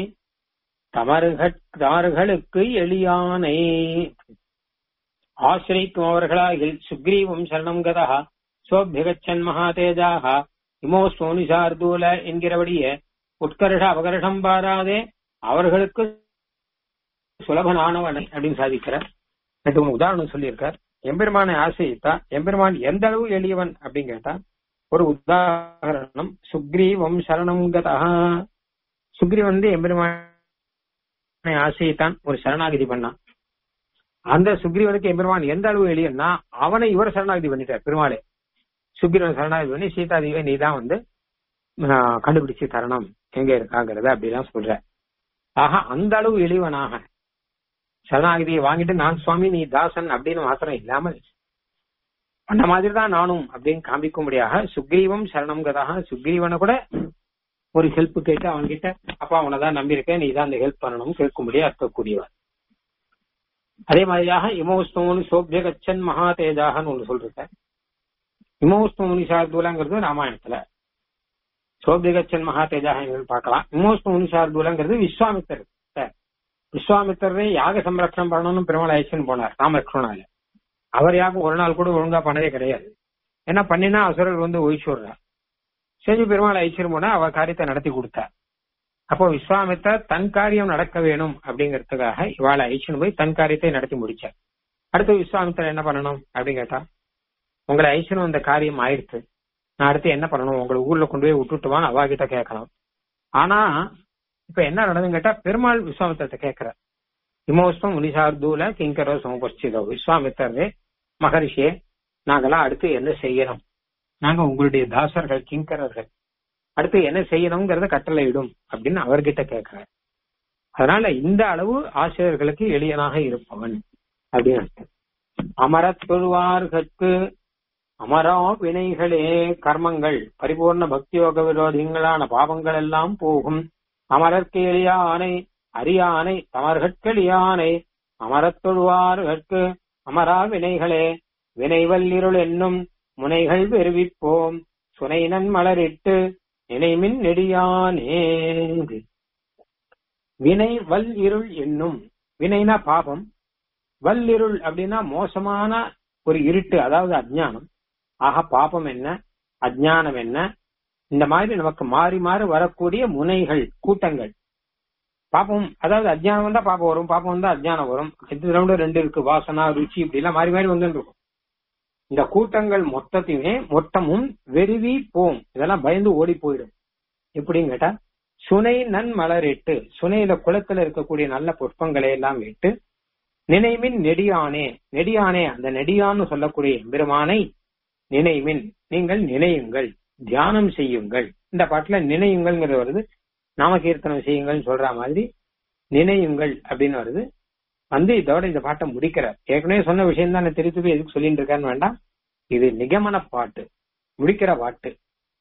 தமர்களுக்கு எளியானை ஆசிரிக்கும் அவர்களாகில் சுக்ரீவம் சரணம் கதா சோபியகச்சன் மகாதேஜாக இமோ சோனிசார்தூல என்கிறபடியே உட்கர்ஷ அபகர்ஷம் பாராதே அவர்களுக்கு சுலபனானவனை அப்படின்னு சாதிக்கிறார் ரெண்டு மூணு உதாரணம் சொல்லியிருக்கார் எம்பெருமானை ஆசைத்தா எம்பெருமான் எந்த அளவு எளியவன் அப்படின்னு கேட்டா ஒரு உதாரணம் சுக்ரீவம் சரணம் கதா சுக்ரீவன் வந்து எம்பெருமானை ஆசைத்தான் ஒரு சரணாகதி பண்ணான் அந்த சுக்ரீவனுக்கு எம்பெருமான் எந்த அளவு எளியன்னா அவனை இவர் சரணாகதி பண்ணிட்டார் பெருமாளே சுக்ரீவன் சரணாகதி பண்ணி சீதாதேவியை நீ தான் வந்து கண்டுபிடிச்சு தரணும் எங்க இருக்காங்கிறத அப்படிலாம் சொல்ற ஆக அந்த அளவு எளிவனாக சரணாகதியை வாங்கிட்டு நான் சுவாமி நீ தாசன் அப்படின்னு மாத்திரம் இல்லாமல் அந்த மாதிரி தான் நானும் அப்படின்னு காமிக்கும்படியாக சுக்ரீவம் சரணம் கதாக சுக்ரீவனை கூட ஒரு ஹெல்ப் கேட்டு அவன்கிட்ட அப்பா அவனை தான் நம்பியிருக்கேன் நீ தான் அந்த ஹெல்ப் பண்ணணும் கேட்கும்படியா இருக்கக்கூடியவர் அதே மாதிரியாக இமோஸ்தோனு சோபிய கச்சன் மகா தேஜாகன்னு ஒன்று சொல்றேன் இமோஸ்தோனி சார்தூலங்கிறது ராமாயணத்துல சோபியகச்சன் மகா தேஜாக பார்க்கலாம் இமோஸ்தோனி சார்தூலங்கிறது விஸ்வாமித்தர் விஸ்வாமித்தரே யாக சம்ரட்சணம் பண்ணணும்னு பெருமாள் ஐசன் போனார் ராமலட்சுமணால அவர் யாகம் ஒரு நாள் கூட ஒழுங்கா பண்ணதே கிடையாது ஏன்னா பண்ணினா அசுரர் வந்து ஒழிச்சுடுறார் செஞ்சு பெருமாள் ஐஸ்வரம் போனா அவ காரியத்தை நடத்தி கொடுத்தார் அப்போ விஸ்வாமித்தர் தன் காரியம் நடக்க வேணும் அப்படிங்கறதுக்காக இவாளை ஐஸ்வன் போய் தன் காரியத்தை நடத்தி முடிச்சார் அடுத்து விஸ்வாமித்தர் என்ன பண்ணணும் அப்படின்னு கேட்டா உங்களை ஐஸ்வரம் அந்த காரியம் ஆயிடுத்து நான் அடுத்து என்ன பண்ணணும் உங்களை ஊர்ல கொண்டு போய் விட்டுட்டுவான்னு அவா கிட்ட கேட்கணும் ஆனா இப்ப என்ன நடந்ததுன்னு கேட்டா பெருமாள் விஸ்வாமித்திரத்தை கேட்கிற இமோஸ்தம் முனிசார்தூல கிங்கரோ சமபரிச்சிதோ விஸ்வாமித்தரே மகரிஷியே நாங்கெல்லாம் அடுத்து என்ன செய்யணும் நாங்க உங்களுடைய தாசர்கள் கிங்கரர்கள் அடுத்து என்ன செய்யணுங்கிறத கட்டளையிடும் அப்படின்னு அவர்கிட்ட கேட்கிறார் அதனால இந்த அளவு ஆசிரியர்களுக்கு எளியனாக இருப்பவன் அப்படின்னு அமரத் தொழுவார்கற்கு அமரா வினைகளே கர்மங்கள் பரிபூர்ண பக்தியோக விரோதிகளான பாவங்கள் எல்லாம் போகும் அமரர்க்கு எளியானை அரியானை தமர்கட்கெளியானை அமரத் தொழுவார்கற்கு அமரா வினைகளே வினைவல் இருள் என்னும் முனைகள் வெறுவிப்போம் சுனைனன் மலரிட்டு நினைமின் நெடியானே வினை வல் இருள் என்னும் வினைனா பாபம் வல்லிருள் அப்படின்னா மோசமான ஒரு இருட்டு அதாவது அஜ்ஞானம் ஆக பாபம் என்ன அஜ்ஞானம் என்ன இந்த மாதிரி நமக்கு மாறி மாறி வரக்கூடிய முனைகள் கூட்டங்கள் பாப்பம் அதாவது அஜ்ஞானம் வந்தா பாப்பம் வரும் பாப்பம் வந்தா அஜ்ஞானம் வரும் இது ரெண்டு ரெண்டு இருக்கு வாசனா ருச்சி இப்படி எல்லாம் மாறி மாறி வந்துட்டு இருக்கும் இந்த கூட்டங்கள் மொத்தத்தையுமே மொத்தமும் வெறுவி போம் இதெல்லாம் பயந்து ஓடி போயிடும் எப்படின்னு கேட்டா சுனை நன் மலரிட்டு சுனையில குளத்துல இருக்கக்கூடிய நல்ல புஷ்பங்களை எல்லாம் விட்டு நினைவின் நெடியானே நெடியானே அந்த நெடியான்னு சொல்லக்கூடிய எம்பெருமானை நினைவின் நீங்கள் நினையுங்கள் தியானம் செய்யுங்கள் இந்த பாட்டுல நினையுங்கள்ங்கிறது வருது நாமகீர்த்தனம் செய்யுங்கள் சொல்ற மாதிரி நினையுங்கள் அப்படின்னு வருது வந்து இதோட இந்த பாட்டை முடிக்கிறார் ஏற்கனவே சொன்ன விஷயம் தான் திருப்பி திருப்பி எதுக்கு சொல்லிட்டு இருக்கான்னு வேண்டாம் இது நிகமன பாட்டு முடிக்கிற பாட்டு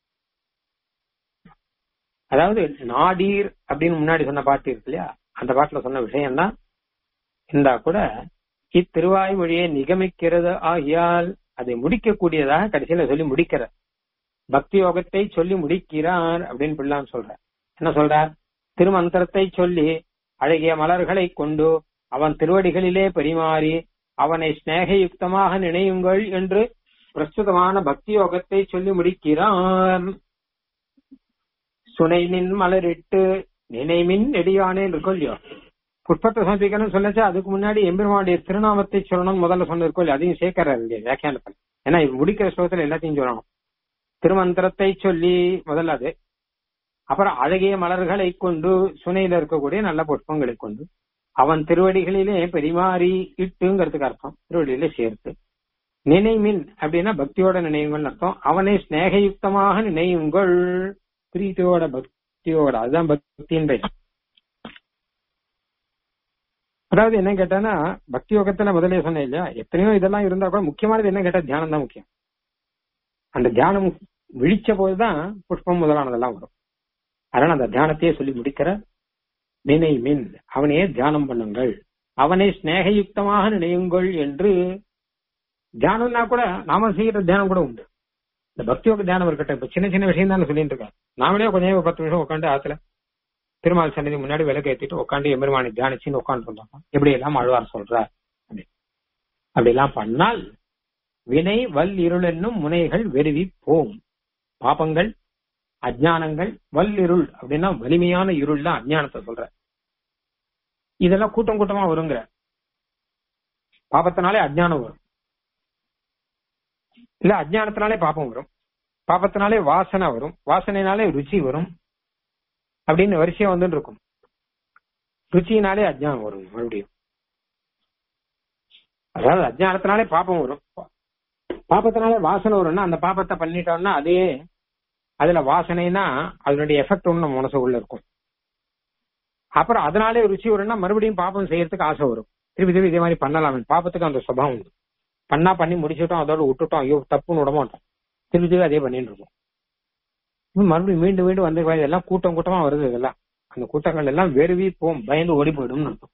அதாவது நாடீர் அப்படின்னு முன்னாடி சொன்ன பாட்டு இருக்கு இல்லையா அந்த பாட்டுல சொன்ன விஷயம் தான் இருந்தா கூட இத்திருவாய்மொழியை நிகமிக்கிறது ஆகியால் அதை முடிக்கக்கூடியதாக கடைசியில சொல்லி முடிக்கிற பக்தி யோகத்தை சொல்லி முடிக்கிறார் அப்படின்னு பிள்ளான் சொல்ற என்ன சொல்றார் திருமந்திரத்தை சொல்லி அழகிய மலர்களை கொண்டு அவன் திருவடிகளிலே பரிமாறி அவனை ஸ்நேகயுக்தமாக நினையுங்கள் என்று பிரஸ்துதமான பக்தி யோகத்தை சொல்லி முடிக்கிறான் சுனைமின் மலரிட்டு நினைமின் நெடியானே இருக்கும் இல்லையோ புஷ்பத்தை சமர்ப்பிக்கணும்னு சொல்லச்சு அதுக்கு முன்னாடி எம்பெருமானுடைய திருநாமத்தை சொல்லணும் முதல்ல சொன்னிருக்கோம் இல்லையா அதையும் சேர்க்கிறாரு இல்லையா வியாக்கியானத்தில் ஏன்னா இது முடிக்கிற ஸ்லோகத்துல எல்லாத்தையும் சொல்லணும் திருமந்திரத்தை சொல்லி முதல்ல அது அப்புறம் அழகிய மலர்களை கொண்டு சுனையில இருக்கக்கூடிய நல்ல புஷ்பங்களை கொண்டு அவன் திருவடிகளிலே பெரிமாறி இட்டுங்கிறதுக்கு அர்த்தம் திருவடியிலே சேர்த்து நினைமின் அப்படின்னா பக்தியோட நினைவுங்கள் அர்த்தம் அவனை ஸ்நேகயுக்தமாக நினையுங்கள் பிரீத்தியோட பக்தியோட அதுதான் பக்தியின் பெயர் அதாவது என்ன கேட்டானா பக்தி யோகத்துல முதலே சொன்னேன் இல்லையா எத்தனையோ இதெல்லாம் இருந்தா கூட முக்கியமானது என்ன கேட்டா தியானம் தான் முக்கியம் அந்த தியானம் விழிச்ச போதுதான் புஷ்பம் முதலானதெல்லாம் வரும் அதனால அந்த தியானத்தையே சொல்லி முடிக்கிற நினை மின் அவனையே தியானம் பண்ணுங்கள் அவனை ஸ்நேகயுக்தமாக நினையுங்கள் என்று தியானம்னா கூட நாம செய்யற தியானம் கூட உண்டு இந்த பக்தியோக தியானம் இருக்கட்டும் இப்ப சின்ன சின்ன விஷயம் தான் சொல்லிட்டு இருக்கேன் நாமளே கொஞ்சம் நேரம் ஒரு பத்து நிமிஷம் உட்காந்து ஆத்துல திருமால் சன்னதி முன்னாடி விளக்கு ஏத்திட்டு உட்காந்து எம்பெருமானை தியானிச்சுன்னு உட்காந்து இருந்தாங்க எப்படி எல்லாம் அழுவார் சொல்றார் அப்படி எல்லாம் பண்ணால் வினை வல் இருள் என்னும் முனைகள் வெறுவி போம் பாபங்கள் அஜானங்கள் வல் இருள் அப்படின்னா வலிமையான இருள் தான் அஜானத்தை சொல்ற இதெல்லாம் கூட்டம் கூட்டமா வருங்கிற பாபத்தினாலே அஜானம் வரும் இல்ல அஜானத்தினாலே பாப்பம் வரும் பாபத்தினாலே வாசனை வரும் வாசனைனாலே ருச்சி வரும் அப்படின்னு வரிசையா வந்துட்டு இருக்கும் ருச்சியினாலே அஜ்ஞானம் வரும் மறுபடியும் அதாவது அஜ்ஞானத்தினாலே பாப்பம் வரும் பாப்பத்தினாலே வாசனை வரும்னா அந்த பாப்பத்தை பண்ணிட்டோம்னா அதே அதுல வாசனைனா அதனுடைய எஃபெக்ட் ஒண்ணு நம்ம மனசுக்குள்ள இருக்கும் அப்புறம் அதனாலே ருச்சி வரும்னா மறுபடியும் பாப்பம் செய்யறதுக்கு ஆசை வரும் திருப்பி திருப்பி இதே மாதிரி பண்ணலாம் பாப்பத்துக்கு அந்த சுபாவம் உண்டு பண்ணா பண்ணி முடிச்சுட்டோம் அதோட விட்டுட்டோம் ஐயோ தப்புன்னு விட மாட்டோம் திருப்பி திருப்பி அதே பண்ணிட்டு இருக்கோம் மறுபடியும் மீண்டும் மீண்டும் வந்து இதெல்லாம் கூட்டம் கூட்டமா வருது இதெல்லாம் அந்த கூட்டங்கள் எல்லாம் வெறுவி போம் பயந்து ஓடி போயிடும் அர்த்தம்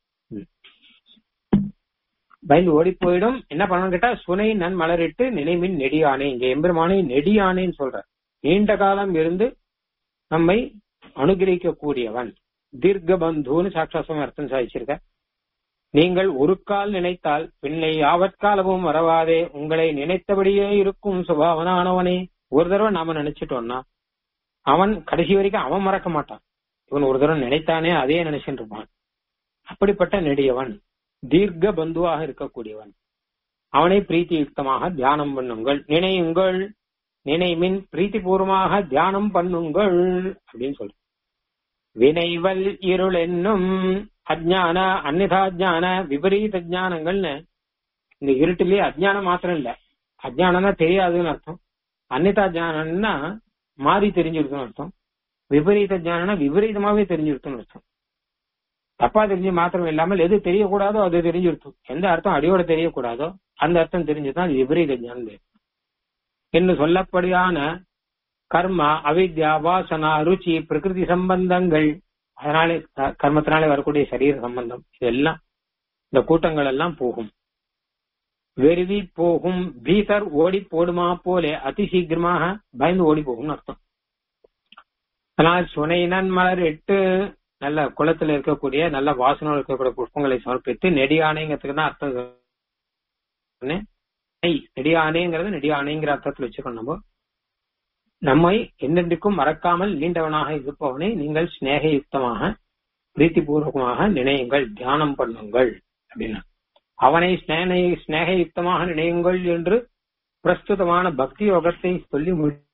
பயந்து ஓடி போயிடும் என்ன பண்ணணும் கேட்டா சுனை நன் மலரிட்டு நினைமின் நெடியானே இங்க எம்பெருமானை நெடியானேன்னு சொல்ற நீண்ட காலம் இருந்து நம்மை அனுகிரகிக்க கூடியவன் தீர்க்க பந்துன்னு சாட்சாசம் அர்த்தம் சாதிச்சிருக்க நீங்கள் ஒரு கால் நினைத்தால் பின்னை யாவற்காலமும் வரவாதே உங்களை நினைத்தபடியே இருக்கும் சுபாவனானவனே ஒரு தடவை நாம நினைச்சிட்டோம்னா அவன் கடைசி வரைக்கும் அவன் மறக்க மாட்டான் இவன் ஒரு தடவை நினைத்தானே அதே நினைச்சுட்டு இருப்பான் அப்படிப்பட்ட நெடியவன் தீர்க்க பந்துவாக இருக்கக்கூடியவன் அவனை பிரீத்தி யுக்தமாக தியானம் பண்ணுங்கள் நினையுங்கள் நினைமின் பிரீத்திபூர்வமாக தியானம் பண்ணுங்கள் அப்படின்னு சொல்ற வினைவல் இருள் என்னும் அஜான அந்நிதாஜான விபரீத ஜானங்கள்னு இந்த இருட்டிலேயே அஜ்ஞானம் மாத்திரம் இல்ல அஜ்ஞானம்னா தெரியாதுன்னு அர்த்தம் அந்நிதா ஜானம்னா மாறி தெரிஞ்சிருக்குன்னு அர்த்தம் விபரீத ஜானம்னா விபரீதமாவே தெரிஞ்சிருக்குன்னு அர்த்தம் தப்பா தெரிஞ்சு மாத்திரம் இல்லாமல் எது தெரியக்கூடாதோ அது தெரிஞ்சிருக்கும் எந்த அர்த்தம் அடியோட தெரியக்கூடாதோ அந்த அர்த்தம் தெரிஞ்சுதான் அது விபரீத ஞானம் என்று சொல்லப்படியான கர்மா அவித்யா வாசனா ருச்சி பிரகிருதி சம்பந்தங்கள் அதனாலே கர்மத்தினாலே வரக்கூடிய சரீர சம்பந்தம் இதெல்லாம் இந்த கூட்டங்கள் எல்லாம் போகும் வெறுவி போகும் பீதர் ஓடி போடுமா போலே அதி சீக்கிரமாக பயந்து ஓடி போகும்னு அர்த்தம் ஆனால் சுனைனன் மலர் எட்டு நல்ல குளத்துல இருக்கக்கூடிய நல்ல வாசனை இருக்கக்கூடிய புஷ்பங்களை சமர்ப்பித்து நெடியானைங்கிறதுக்கு தான் அர்த்தம் நெடியானைங்கிறது நெடியானைங்கிற அர்த்தத்துல வச்சுக்கணும் நம்ம நம்மை என்னென்றுக்கும் மறக்காமல் நீண்டவனாக இருப்பவனை நீங்கள் சிநேகயுக்தமாக பிரீத்திபூர்வகமாக நினையுங்கள் தியானம் பண்ணுங்கள் அப்படின்னா அவனை ஸ்நேக ஸ்நேகயுக்தமாக நினையுங்கள் என்று பிரஸ்துதமான பக்தி யோகத்தை சொல்லி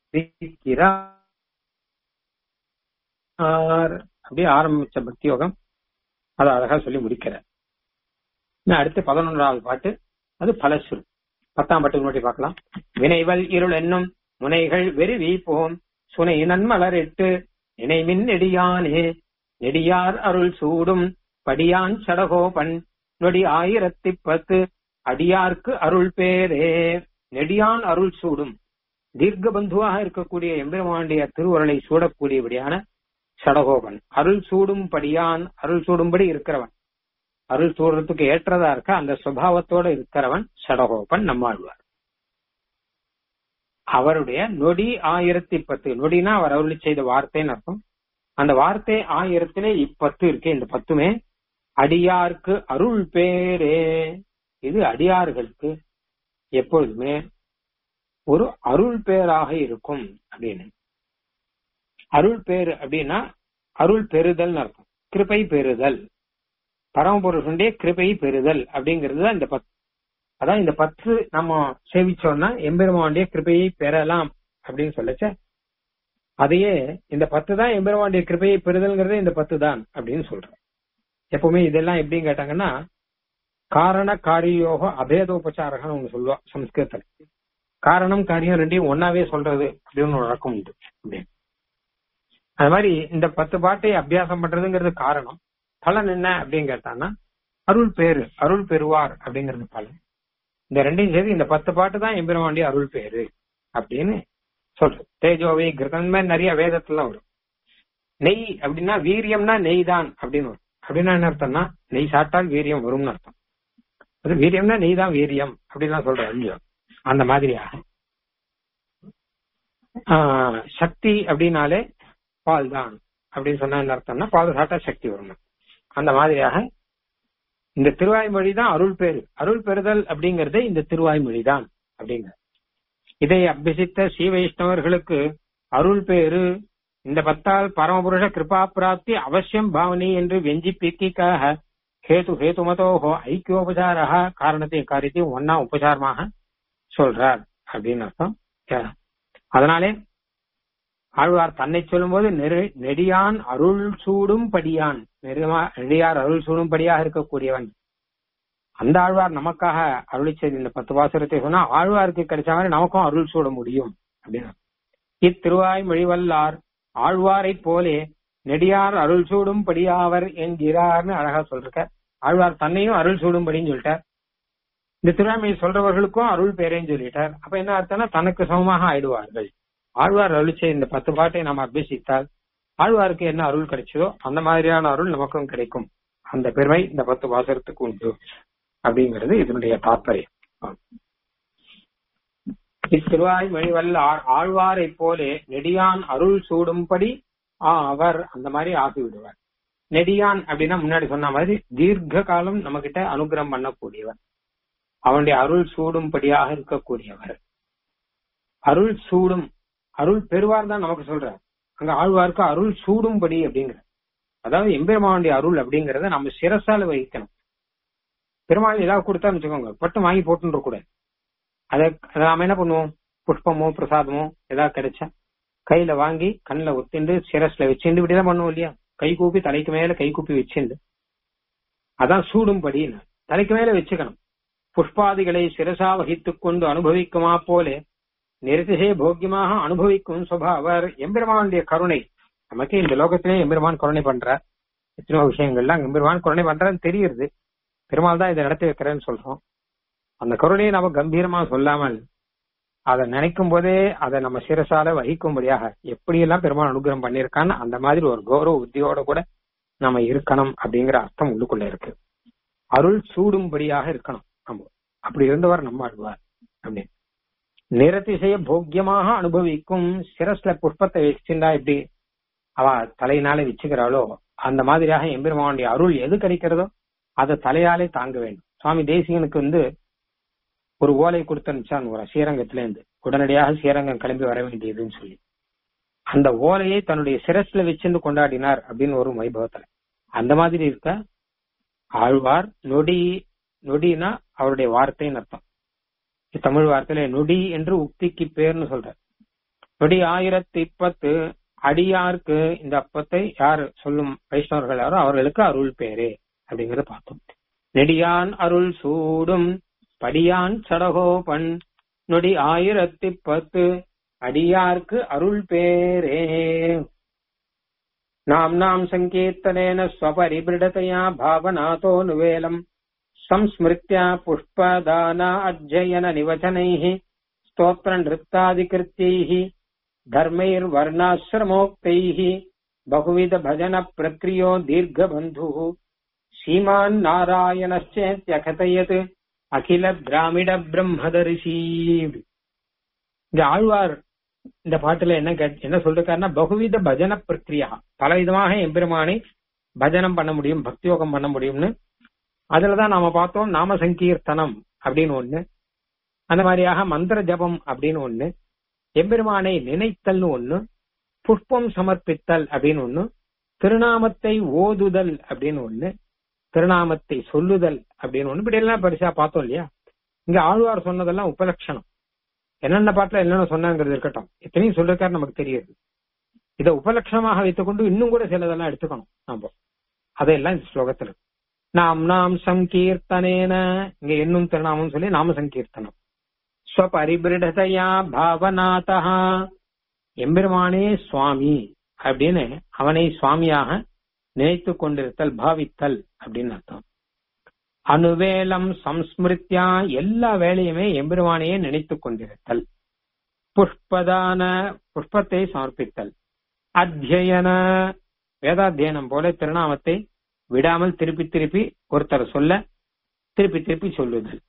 முடிக்கிறார் அப்படியே ஆரம்பிச்ச பக்தி யோகம் அதை அழகா சொல்லி முடிக்கிறார் இன்னும் அடுத்து பதினொன்றாவது பாட்டு அது பலசுரு பத்தாம் பாட்டு முன்னாடி பார்க்கலாம் வினைவல் இருள் என்னும் முனைகள் வெறுவி போம் சுனை நன்மலரிட்டு நினைமின் நெடியானே நெடியார் அருள் சூடும் படியான் சடகோபன் நொடி ஆயிரத்தி பத்து அடியார்க்கு அருள் பேரே நெடியான் அருள் சூடும் தீர்க்க பந்துவாக இருக்கக்கூடிய எம்பெருமாண்டிய திருவுருளை சூடக்கூடியபடியான சடகோபன் அருள் சூடும் படியான் அருள் சூடும்படி இருக்கிறவன் அருள் சூடுறதுக்கு ஏற்றதா இருக்க அந்த சுபாவத்தோட இருக்கிறவன் சடகோபன் நம்மாழ்வார் அவருடைய நொடி ஆயிரத்தி பத்து நொடினா அவர் அருளி செய்த வார்த்தைன்னு அர்த்தம் அந்த வார்த்தை ஆயிரத்திலே இப்பத்து இருக்கு இந்த பத்துமே அடியார்க்கு அருள் பேரே இது அடியார்களுக்கு எப்பொழுதுமே ஒரு அருள் பேராக இருக்கும் அப்படின்னு அருள் பேரு அப்படின்னா அருள் பெறுதல் அர்த்தம் கிருபை பெறுதல் பரமபுருஷனுடைய கிருபை பெறுதல் அப்படிங்கிறது தான் இந்த பத்து அதான் இந்த பத்து நம்ம சேவிச்சோம்னா எம்பெருமானுடைய கிருபையை பெறலாம் அப்படின்னு சொல்லச்ச அதையே இந்த பத்து தான் எம்பெருமானுடைய கிருபையை பெறுதல்ங்கிறதே இந்த பத்து தான் அப்படின்னு சொல்றேன் எப்பவுமே இதெல்லாம் எப்படின்னு கேட்டாங்கன்னா காரண காரியோக அபேதோபச்சாரகன்னு ஒண்ணு சொல்லுவா சம்ஸ்கிருதத்துல காரணம் காரியம் ரெண்டையும் ஒன்னாவே சொல்றது அப்படின்னு ஒரு வழக்கம் உண்டு அப்படின்னு அது மாதிரி இந்த பத்து பாட்டை அபியாசம் பண்றதுங்கிறது காரணம் பலன் என்ன அப்படின்னு கேட்டான்னா அருள் பேரு அருள் பெறுவார் அப்படிங்கிறது பலன் இந்த ரெண்டையும் சேர்த்து இந்த பத்து பாட்டு தான் எம்பெருமாண்டி அருள் பேரு அப்படின்னு சொல்றது தேஜோவை கிருதன் மாதிரி நிறைய வேதத்துல வரும் நெய் அப்படின்னா வீரியம்னா நெய் தான் அப்படின்னு வரும் அப்படின்னா என்ன அர்த்தம்னா நெய் சாப்பிட்டால் வீரியம் வரும்னு அர்த்தம் அது வீரியம்னா நெய் தான் வீரியம் அப்படின்லாம் சொல்றேன் இல்லையோ அந்த மாதிரியாக சக்தி அப்படின்னாலே பால் தான் அப்படின்னு சொன்னா என்ன அர்த்தம்னா பால் சாப்பிட்டா சக்தி வரும் அந்த மாதிரியாக இந்த திருவாய்மொழி தான் அருள் பேரு அருள் பெறுதல் அப்படிங்கறதே இந்த திருவாய்மொழி தான் அப்படிங்கிற இதை அபியசித்த ஸ்ரீ வைஷ்ணவர்களுக்கு அருள் பேரு இந்த பத்தால் பரமபுருஷ கிருபா பிராப்தி அவசியம் பாவனி என்று வெஞ்சி பிக்கிக்காக ஹேது ஹேதுமதோஹோ ஐக்கியோபசாரா காரணத்தையும் காரியத்தையும் ஒன்னா உபசாரமாக சொல்றார் அப்படின்னு அர்த்தம் அதனாலே ஆழ்வார் தன்னை சொல்லும்போது நெடியான் அருள் சூடும் படியான் நெடியார் அருள் சூடும் படியாக இருக்கக்கூடியவன் அந்த ஆழ்வார் நமக்காக அருளி செய்த இந்த பத்து வாசகத்தை சொன்னா ஆழ்வாருக்கு கிடைச்ச மாதிரி நமக்கும் அருள் சூட முடியும் அப்படின்னு இத்திருவாய் மொழிவல்லார் ஆழ்வாரை போலே நெடியார் அருள் சூடும் படியாவர் என்கிறார்னு அழகா சொல்லிருக்க ஆழ்வார் தன்னையும் அருள் சூடும்படின்னு சொல்லிட்டார் இந்த திருவாய்மொழி சொல்றவர்களுக்கும் அருள் பேரேன்னு சொல்லிட்டார் அப்ப என்ன அர்த்தம்னா தனக்கு சமமாக ஆயிடுவார்கள் ஆழ்வார் அருளிச்ச இந்த பத்து பாட்டை நாம் அபியசித்தால் ஆழ்வாருக்கு என்ன அருள் கிடைச்சதோ அந்த மாதிரியான அருள் நமக்கும் கிடைக்கும் அந்த பெருமை இந்த பத்து வாசகத்துக்கு உண்டு அப்படிங்கிறது இதனுடைய தாற்பயம் இத்திருவாய் மணிவல்ல ஆழ்வாரை போலே நெடியான் அருள் சூடும்படி அவர் அந்த மாதிரி ஆகிவிடுவார் நெடியான் அப்படின்னா முன்னாடி சொன்ன மாதிரி தீர்க்க காலம் நம்ம கிட்ட அனுகிரகம் பண்ணக்கூடியவர் அவனுடைய அருள் சூடும்படியாக இருக்கக்கூடியவர் அருள் சூடும் அருள் பெறுவார் தான் நமக்கு சொல்ற அங்க ஆழ்வாருக்கு அருள் சூடும்படி அப்படிங்கிற அதாவது எம்பெருமானுடைய அருள் அப்படிங்கறத நம்ம சிரசால வகிக்கணும் பெருமாள் ஏதாவது கொடுத்தான்னு வச்சுக்கோங்க பட்டு வாங்கி போட்டுன்ற கூட அதை நாம என்ன பண்ணுவோம் புஷ்பமோ பிரசாதமோ ஏதாவது கிடைச்சா கையில வாங்கி கண்ணில் ஒத்திண்டு சிரஸ்ல வச்சுண்டு இப்படிதான் பண்ணுவோம் இல்லையா கை கூப்பி தலைக்கு மேல கை கூப்பி வச்சுண்டு அதான் சூடும்படி தலைக்கு மேல வச்சுக்கணும் புஷ்பாதிகளை சிரசா வகித்துக் கொண்டு அனுபவிக்குமா போலே நிறுத்திசே போக்கியமாக அனுபவிக்கும் சுபாவர் எம்பெருமானுடைய கருணை நமக்கு இந்த லோகத்திலே எம்பெருமான் கருணை பண்றார் எத்தனையோ விஷயங்கள்லாம் எம்பெருமான் கருணை பண்றான்னு தெரியுது பெருமாள் தான் இதை நடத்தி வைக்கிறேன்னு சொல்றோம் அந்த கருணையை நம்ம கம்பீரமா சொல்லாமல் அதை நினைக்கும் போதே அதை நம்ம சிரசால வகிக்கும்படியாக எப்படியெல்லாம் பெருமாள் அனுகிரகம் பண்ணியிருக்கான்னு அந்த மாதிரி ஒரு கௌரவ புத்தியோட கூட நம்ம இருக்கணும் அப்படிங்கிற அர்த்தம் உள்ளுக்குள்ள இருக்கு அருள் சூடும்படியாக இருக்கணும் நம்ம அப்படி இருந்தவர் நம்ம ஆழ்வார் அப்படின்னு நிறத்திசைய போக்கியமாக அனுபவிக்கும் சிரஸ்ல புஷ்பத்தை வச்சுட்டா எப்படி அவ தலையினாலே வச்சுக்கிறாளோ அந்த மாதிரியாக எம்பெருமானுடைய அருள் எது கிடைக்கிறதோ அதை தலையாலே தாங்க வேண்டும் சுவாமி தேசிகனுக்கு வந்து ஒரு ஓலை கொடுத்தனுச்சான் ஒரு ஸ்ரீரங்கத்துல இருந்து உடனடியாக ஸ்ரீரங்கம் கிளம்பி வர வேண்டியதுன்னு சொல்லி அந்த ஓலையை தன்னுடைய சிரஸ்ல வச்சிருந்து கொண்டாடினார் அப்படின்னு ஒரு வைபவத்துல அந்த மாதிரி இருக்க ஆழ்வார் நொடி நொடினா அவருடைய வார்த்தைன்னு அர்த்தம் தமிழ் வார்த்தையில நொடி என்று உக்திக்கு பேர்னு சொல்ற நொடி ஆயிரத்தி பத்து அடியாருக்கு இந்த அப்பத்தை யார் சொல்லும் வைஷ்ணவர்கள் யாரோ அவர்களுக்கு அருள் பேரே அப்படிங்கறத பார்த்தோம் நெடியான் அருள் சூடும் படியான் சடகோபன் நொடி ஆயிரத்தி பத்து அடியார்க்கு அருள் பேரே நாம் நாம் சங்கீர்த்தனேன ஸ்வபரிபிருடதையா பாவனாதோ நுவேலம் संस्मृत्या पुष्पदाना अध्ययन निवचनैः स्तोत्र नृत्तादिकृत्यैः धर्मैर्वर्णाश्रमोक्तैः बहुविध भजन प्रक्रियो दीर्घबन्धुः श्रीमान् नारायणश्चेत्यकथयत् அகில திராமிட பிரம்மதரிசி இந்த ஆழ்வார் இந்த பாட்டுல என்ன கேட்- என்ன சொல்றாருன்னா பகுவித பஜன பிரக்ரியா பல விதமாக எம்பெருமானை பஜனம் பண்ண முடியும் பக்தியோகம் பண்ண முடியும்னு அதுலதான் நாம பார்த்தோம் நாம சங்கீர்த்தனம் அப்படின்னு ஒண்ணு அந்த மாதிரியாக மந்திர ஜபம் அப்படின்னு ஒண்ணு எம்பெருமானை நினைத்தல்னு ஒண்ணு புஷ்பம் சமர்ப்பித்தல் அப்படின்னு ஒண்ணு திருநாமத்தை ஓதுதல் அப்படின்னு ஒண்ணு திருநாமத்தை சொல்லுதல் அப்படின்னு ஒண்ணு இப்படி எல்லாம் பெருசா பார்த்தோம் இல்லையா இங்க ஆழ்வார் சொன்னதெல்லாம் உபலட்சணம் என்னென்ன பாட்டுல என்னென்ன சொன்னாங்கிறது இருக்கட்டும் எத்தனையும் சொல்லிருக்காரு நமக்கு தெரியுது இதை உபலட்சணமாக வைத்துக்கொண்டு இன்னும் கூட சிலதெல்லாம் எடுத்துக்கணும் நாம அதையெல்லாம் இந்த ஸ்லோகத்துல இருக்கு. நாம் நாம் சங்கீர்த்தனேன இங்க என்னும் திருநாமம் சொல்லி நாம சங்கீர்த்தனம் ஸ்வபரிபிருடதையா பாவநாதா எம்பெருமானே சுவாமி அப்படின்னு அவனை சுவாமியாக நினைத்து கொண்டிருத்தல் பாவித்தல் அப்படின்னு அர்த்தம் அனுவேலம் சம்ஸ்மிருத்தியா எல்லா வேலையுமே எம்பெருமானையே நினைத்து கொண்டிருத்தல் புஷ்பதான புஷ்பத்தை சமர்ப்பித்தல் அத்தியன வேதாத்தியனம் போல திருநாமத்தை விடாமல் திருப்பி திருப்பி ஒருத்தர் சொல்ல திருப்பி திருப்பி சொல்லுதல்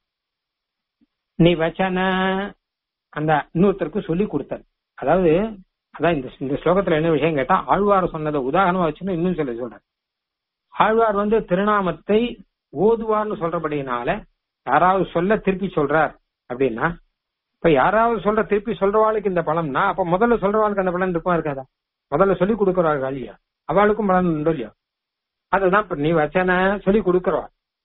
நிவச்சன அந்த இன்னொருத்தருக்கு சொல்லி கொடுத்தல் அதாவது அதான் இந்த இந்த ஸ்லோகத்துல என்ன விஷயம் கேட்டா ஆழ்வார் சொன்னதை உதாரணமா வச்சுன்னு இன்னும் சொல்ல சொல்றேன் ஆழ்வார் வந்து திருநாமத்தை ஓதுவார்னு சொல்றபடினால யாராவது சொல்ல திருப்பி சொல்றார் அப்படின்னா இப்ப யாராவது சொல்ற திருப்பி சொல்றவாளுக்கு இந்த பலம்னா அப்ப முதல்ல சொல்றவாளுக்கு அந்த பலன் இருக்குமா இருக்காதா முதல்ல சொல்லி கொடுக்கறாள் இல்லையா அவளுக்கும் பலன் உண்டோ இல்லையா அதுதான் இப்ப நீ வச்சன சொல்லி கொடுக்கறவா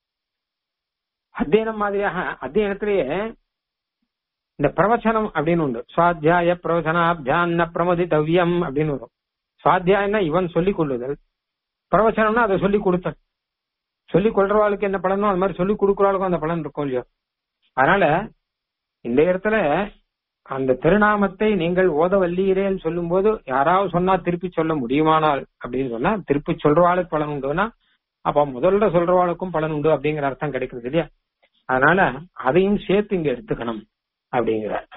அத்தியனம் மாதிரியாக அத்தியனத்திலேயே இந்த பிரவச்சனம் அப்படின்னு உண்டு சுவாத்தியாய பிரவச்சனாபியான்ன பிரமதித்தவ்யம் அப்படின்னு வரும் சுவாத்தியாயம்னா இவன் சொல்லிக் கொள்ளுதல் பிரவச்சனம்னா அதை சொல்லி கொடுத்தல் சொல்லி கொள்றவாளுக்கு என்ன பலனோ அது மாதிரி சொல்லி கொடுக்கறவாளுக்கும் அந்த பலன் இருக்கும் இல்லையோ அதனால இந்த இடத்துல அந்த திருநாமத்தை நீங்கள் ஓத வல்லீரேன்னு சொல்லும் போது யாராவது சொன்னா திருப்பி சொல்ல முடியுமானால் அப்படின்னு சொன்னா திருப்பி சொல்றவாளுக்கு பலன் உண்டுன்னா அப்ப முதல்ல சொல்றவாளுக்கும் பலன் உண்டு அப்படிங்கிற அர்த்தம் கிடைக்குது இல்லையா அதனால அதையும் சேர்த்து இங்க எடுத்துக்கணும் அப்படிங்கிறார்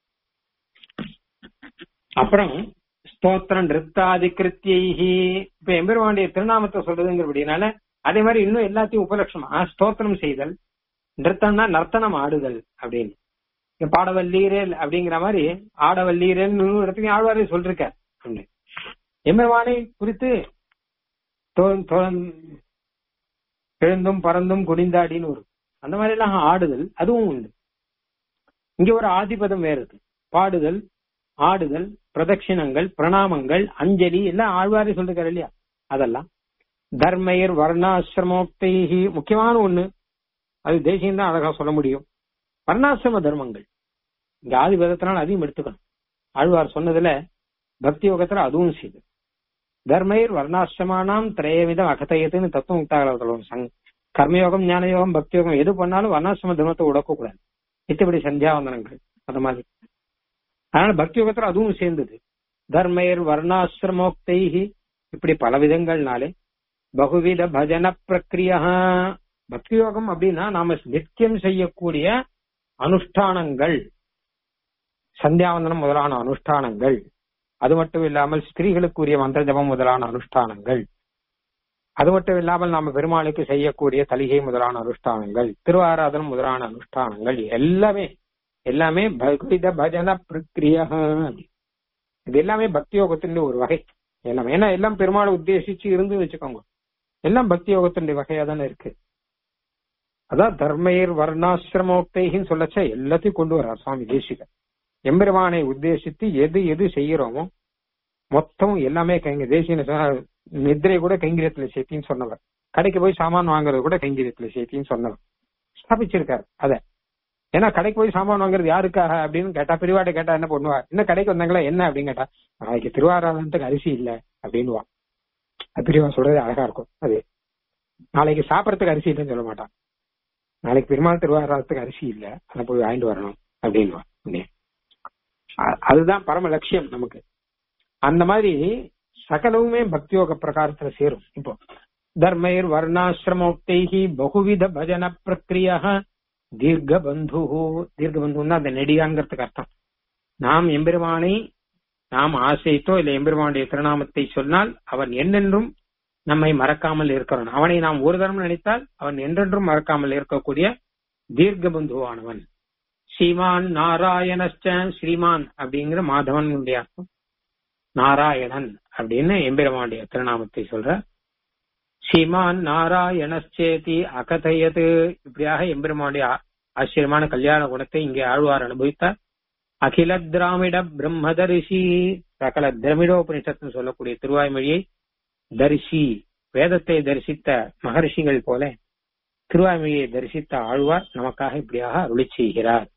அப்புறம் ஸ்தோத்திரம் நிறுத்தாதி கிருத்தியைஹி இப்ப எம்பெருமானுடைய திருநாமத்தை சொல்றதுங்கிறபடினால அதே மாதிரி இன்னும் எல்லாத்தையும் உபலட்சமா ஸ்தோத்திரம் செய்தல் நிறுத்தம்னா நர்த்தனம் ஆடுதல் அப்படின்னு இங்க பாடவல்லீரேல் அப்படிங்கிற மாதிரி ஆடவல்லீரேல் இடத்துக்கு ஆழ்வாரே சொல்லிருக்கார் அப்படின்னு. எம்பெருமானை குறித்து தோ- தோ- எழுந்தும் பறந்தும் குனிந்தாடின்னு ஒரு அந்த மாதிரி எல்லாம் ஆடுதல் அதுவும் உண்டு இங்க ஒரு ஆதிபதம் வேற இருக்கு பாடுதல் ஆடுதல் பிரதட்சிணங்கள் பிரணாமங்கள் அஞ்சலி எல்லாம் ஆழ்வாரே சொல்லிருக்காரு இல்லையா அதெல்லாம் தர்மயர் வர்ணாசிரமோக்தைஹி முக்கியமான ஒண்ணு அது தேசியம் தான் அழகா சொல்ல முடியும் வர்ணாசிரம தர்மங்கள் இங்க ஆதிபதத்தினால் அதையும் எடுத்துக்கணும் ஆழ்வார் சொன்னதுல பக்தி யோகத்துல அதுவும் செய்து தர்மயர் வர்ணாசிரமானாம் திரயவிதம் அகதயத்துன்னு தத்துவம் முக்தாகல சங் கர்மயோகம் ஞானயோகம் பக்தி யோகம் எது பண்ணாலும் வர்ணாசிரம தர்மத்தை உடக்கக்கூடாது மித்தபடி சந்தியாவந்தனங்கள் அந்த மாதிரி அதனால பக்தி யோகத்துல அதுவும் சேர்ந்தது தர்மயர் வர்ணாசிரமோக்தைஹி இப்படி பல விதங்கள்னாலே பகுவித பஜன பிரக்ரியா பக்தி யோகம் அப்படின்னா நாம நித்தியம் செய்யக்கூடிய அனுஷ்டானங்கள் சந்தியாவந்தனம் முதலான அனுஷ்டானங்கள் அது மட்டும் இல்லாமல் ஸ்திரீகளுக்குரிய மந்திர ஜபம் முதலான அனுஷ்டானங்கள் அது மட்டும் இல்லாமல் நாம பெருமாளுக்கு செய்யக்கூடிய தலிகை முதலான அனுஷ்டானங்கள் திருவாராதனம் முதலான அனுஷ்டானங்கள் எல்லாமே எல்லாமே பகுவித பஜன பிரக்ரியா இது எல்லாமே பக்தி யோகத்தின் ஒரு வகை எல்லாமே ஏன்னா எல்லாம் பெருமாளை உத்தேசிச்சு இருந்து வச்சுக்கோங்க எல்லாம் பக்தி யோகத்தினுடைய வகையா தானே இருக்கு அதான் தர்மயர் வர்ணாசிரமோக்தைன்னு சொல்லச்ச எல்லாத்தையும் கொண்டு வர்றார் சுவாமி தேசிகர் எம்பெருமானை உத்தேசித்து எது எது செய்யறோமோ மொத்தம் எல்லாமே கைங்க தேசிய நித்திரை கூட கைங்கரியத்துல சேர்த்தின்னு சொன்னவர் கடைக்கு போய் சாமான் வாங்குறது கூட கைங்கரியத்துல சேர்த்தின்னு சொன்னவர் ஸ்தாபிச்சிருக்காரு அத ஏன்னா கடைக்கு போய் சாமான் வாங்குறது யாருக்காக அப்படின்னு கேட்டா பெரியவாட்ட கேட்டா என்ன பண்ணுவா இந்த கடைக்கு வந்தாங்களா என்ன அப்படின்னு கேட்டா நாளைக்கு திருவாராதனத்துக்கு அரிசி இல்ல அப்படின்னுவா அது பெரியவா சொல்றது அழகா இருக்கும் அது நாளைக்கு சாப்பிடறதுக்கு அரிசி இல்லைன்னு சொல்ல மாட்டான் நாளைக்கு பெருமாள் திருவாராதத்துக்கு அரிசி இல்ல அதை போய் வாங்கிட்டு வரணும் அப்படின்னுவா அதுதான் பரம லட்சியம் நமக்கு அந்த மாதிரி சகலவுமே பக்தியோக பிரகாரத்துல சேரும் இப்போ தர்மைர் வர்ணாசிரமோக்தைகி பகுவித பஜன பிரக்ரியா தீர்க்க பந்து தீர்க்க பந்துன்னா அந்த நெடியாங்கிறதுக்கு அர்த்தம் நாம் எம்பெருமானை நாம் ஆசைத்தோ இல்ல எம்பெருமானுடைய திருநாமத்தை சொன்னால் அவன் என்னென்றும் நம்மை மறக்காமல் இருக்கிறான் அவனை நாம் ஒரு தரம் நினைத்தால் அவன் என்றென்றும் மறக்காமல் இருக்கக்கூடிய தீர்க்க பந்துவானவன் ஸ்ரீமான் நாராயணஸ்ட ஸ்ரீமான் அப்படிங்கிற மாதவனுடைய அர்த்தம் நாராயணன் அப்படின்னு எம்பெருமானுடைய திருநாமத்தை சொல்ற ஸ்ரீமான் நாராயணச்சேதி அகதையது இப்படியாக எம்பெருமானுடைய ஆச்சரியமான கல்யாண குணத்தை இங்கே ஆழ்வார் அனுபவித்தார் அகில திராமிட பிரம்மதரிசி சகல திரமிடோபனிஷத்து சொல்லக்கூடிய திருவாய்மொழியை தரிசி வேதத்தை தரிசித்த மகர்ஷிகள் போல திருவாய்மொழியை தரிசித்த ஆழ்வார் நமக்காக இப்படியாக அருளி செய்கிறார்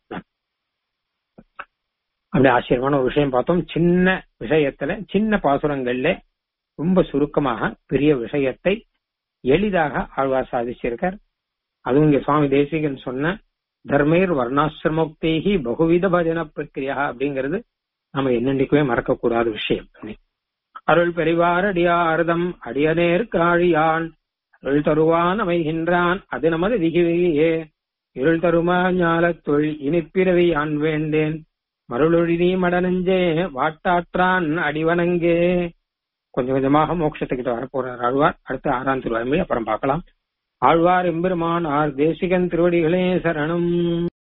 அப்படி ஆச்சரியமான ஒரு விஷயம் பார்த்தோம் சின்ன விஷயத்துல சின்ன பாசுரங்கள்ல ரொம்ப சுருக்கமாக பெரிய விஷயத்தை எளிதாக ஆழ்வார் சாதிச்சிருக்கார் அதுவும் இங்க சுவாமி தேசிகன் சொன்ன தர்மேர் வர்ணாசிரமோக்தேகி பகுவித பஜன பிரக்கிரியா அப்படிங்கிறது நம்ம என்னென்னைக்குமே மறக்கக்கூடாத விஷயம் அருள் பெரிவாரடியாரதம் அடியனேர் காழியான் அருள் தருவான் அமைகின்றான் அது நமது விகிவியே இருள் தருமா ஞாலத்துள் இனிப்பிறவி ஆண் வேண்டேன் மருளொழி நீ மடனஞ்சே வாட்டாற்றான் அடிவனங்கே கொஞ்சம் கொஞ்சமாக மோட்சத்துக்கிட்ட வரப்போறார் ஆழ்வார் அடுத்து ஆறாம் திருவாய்மொழி அப்புறம் பார்க்கலாம் ஆழ்வார் எம்பெருமான் ஆர் தேசிகன் திருவடிகளே சரணம்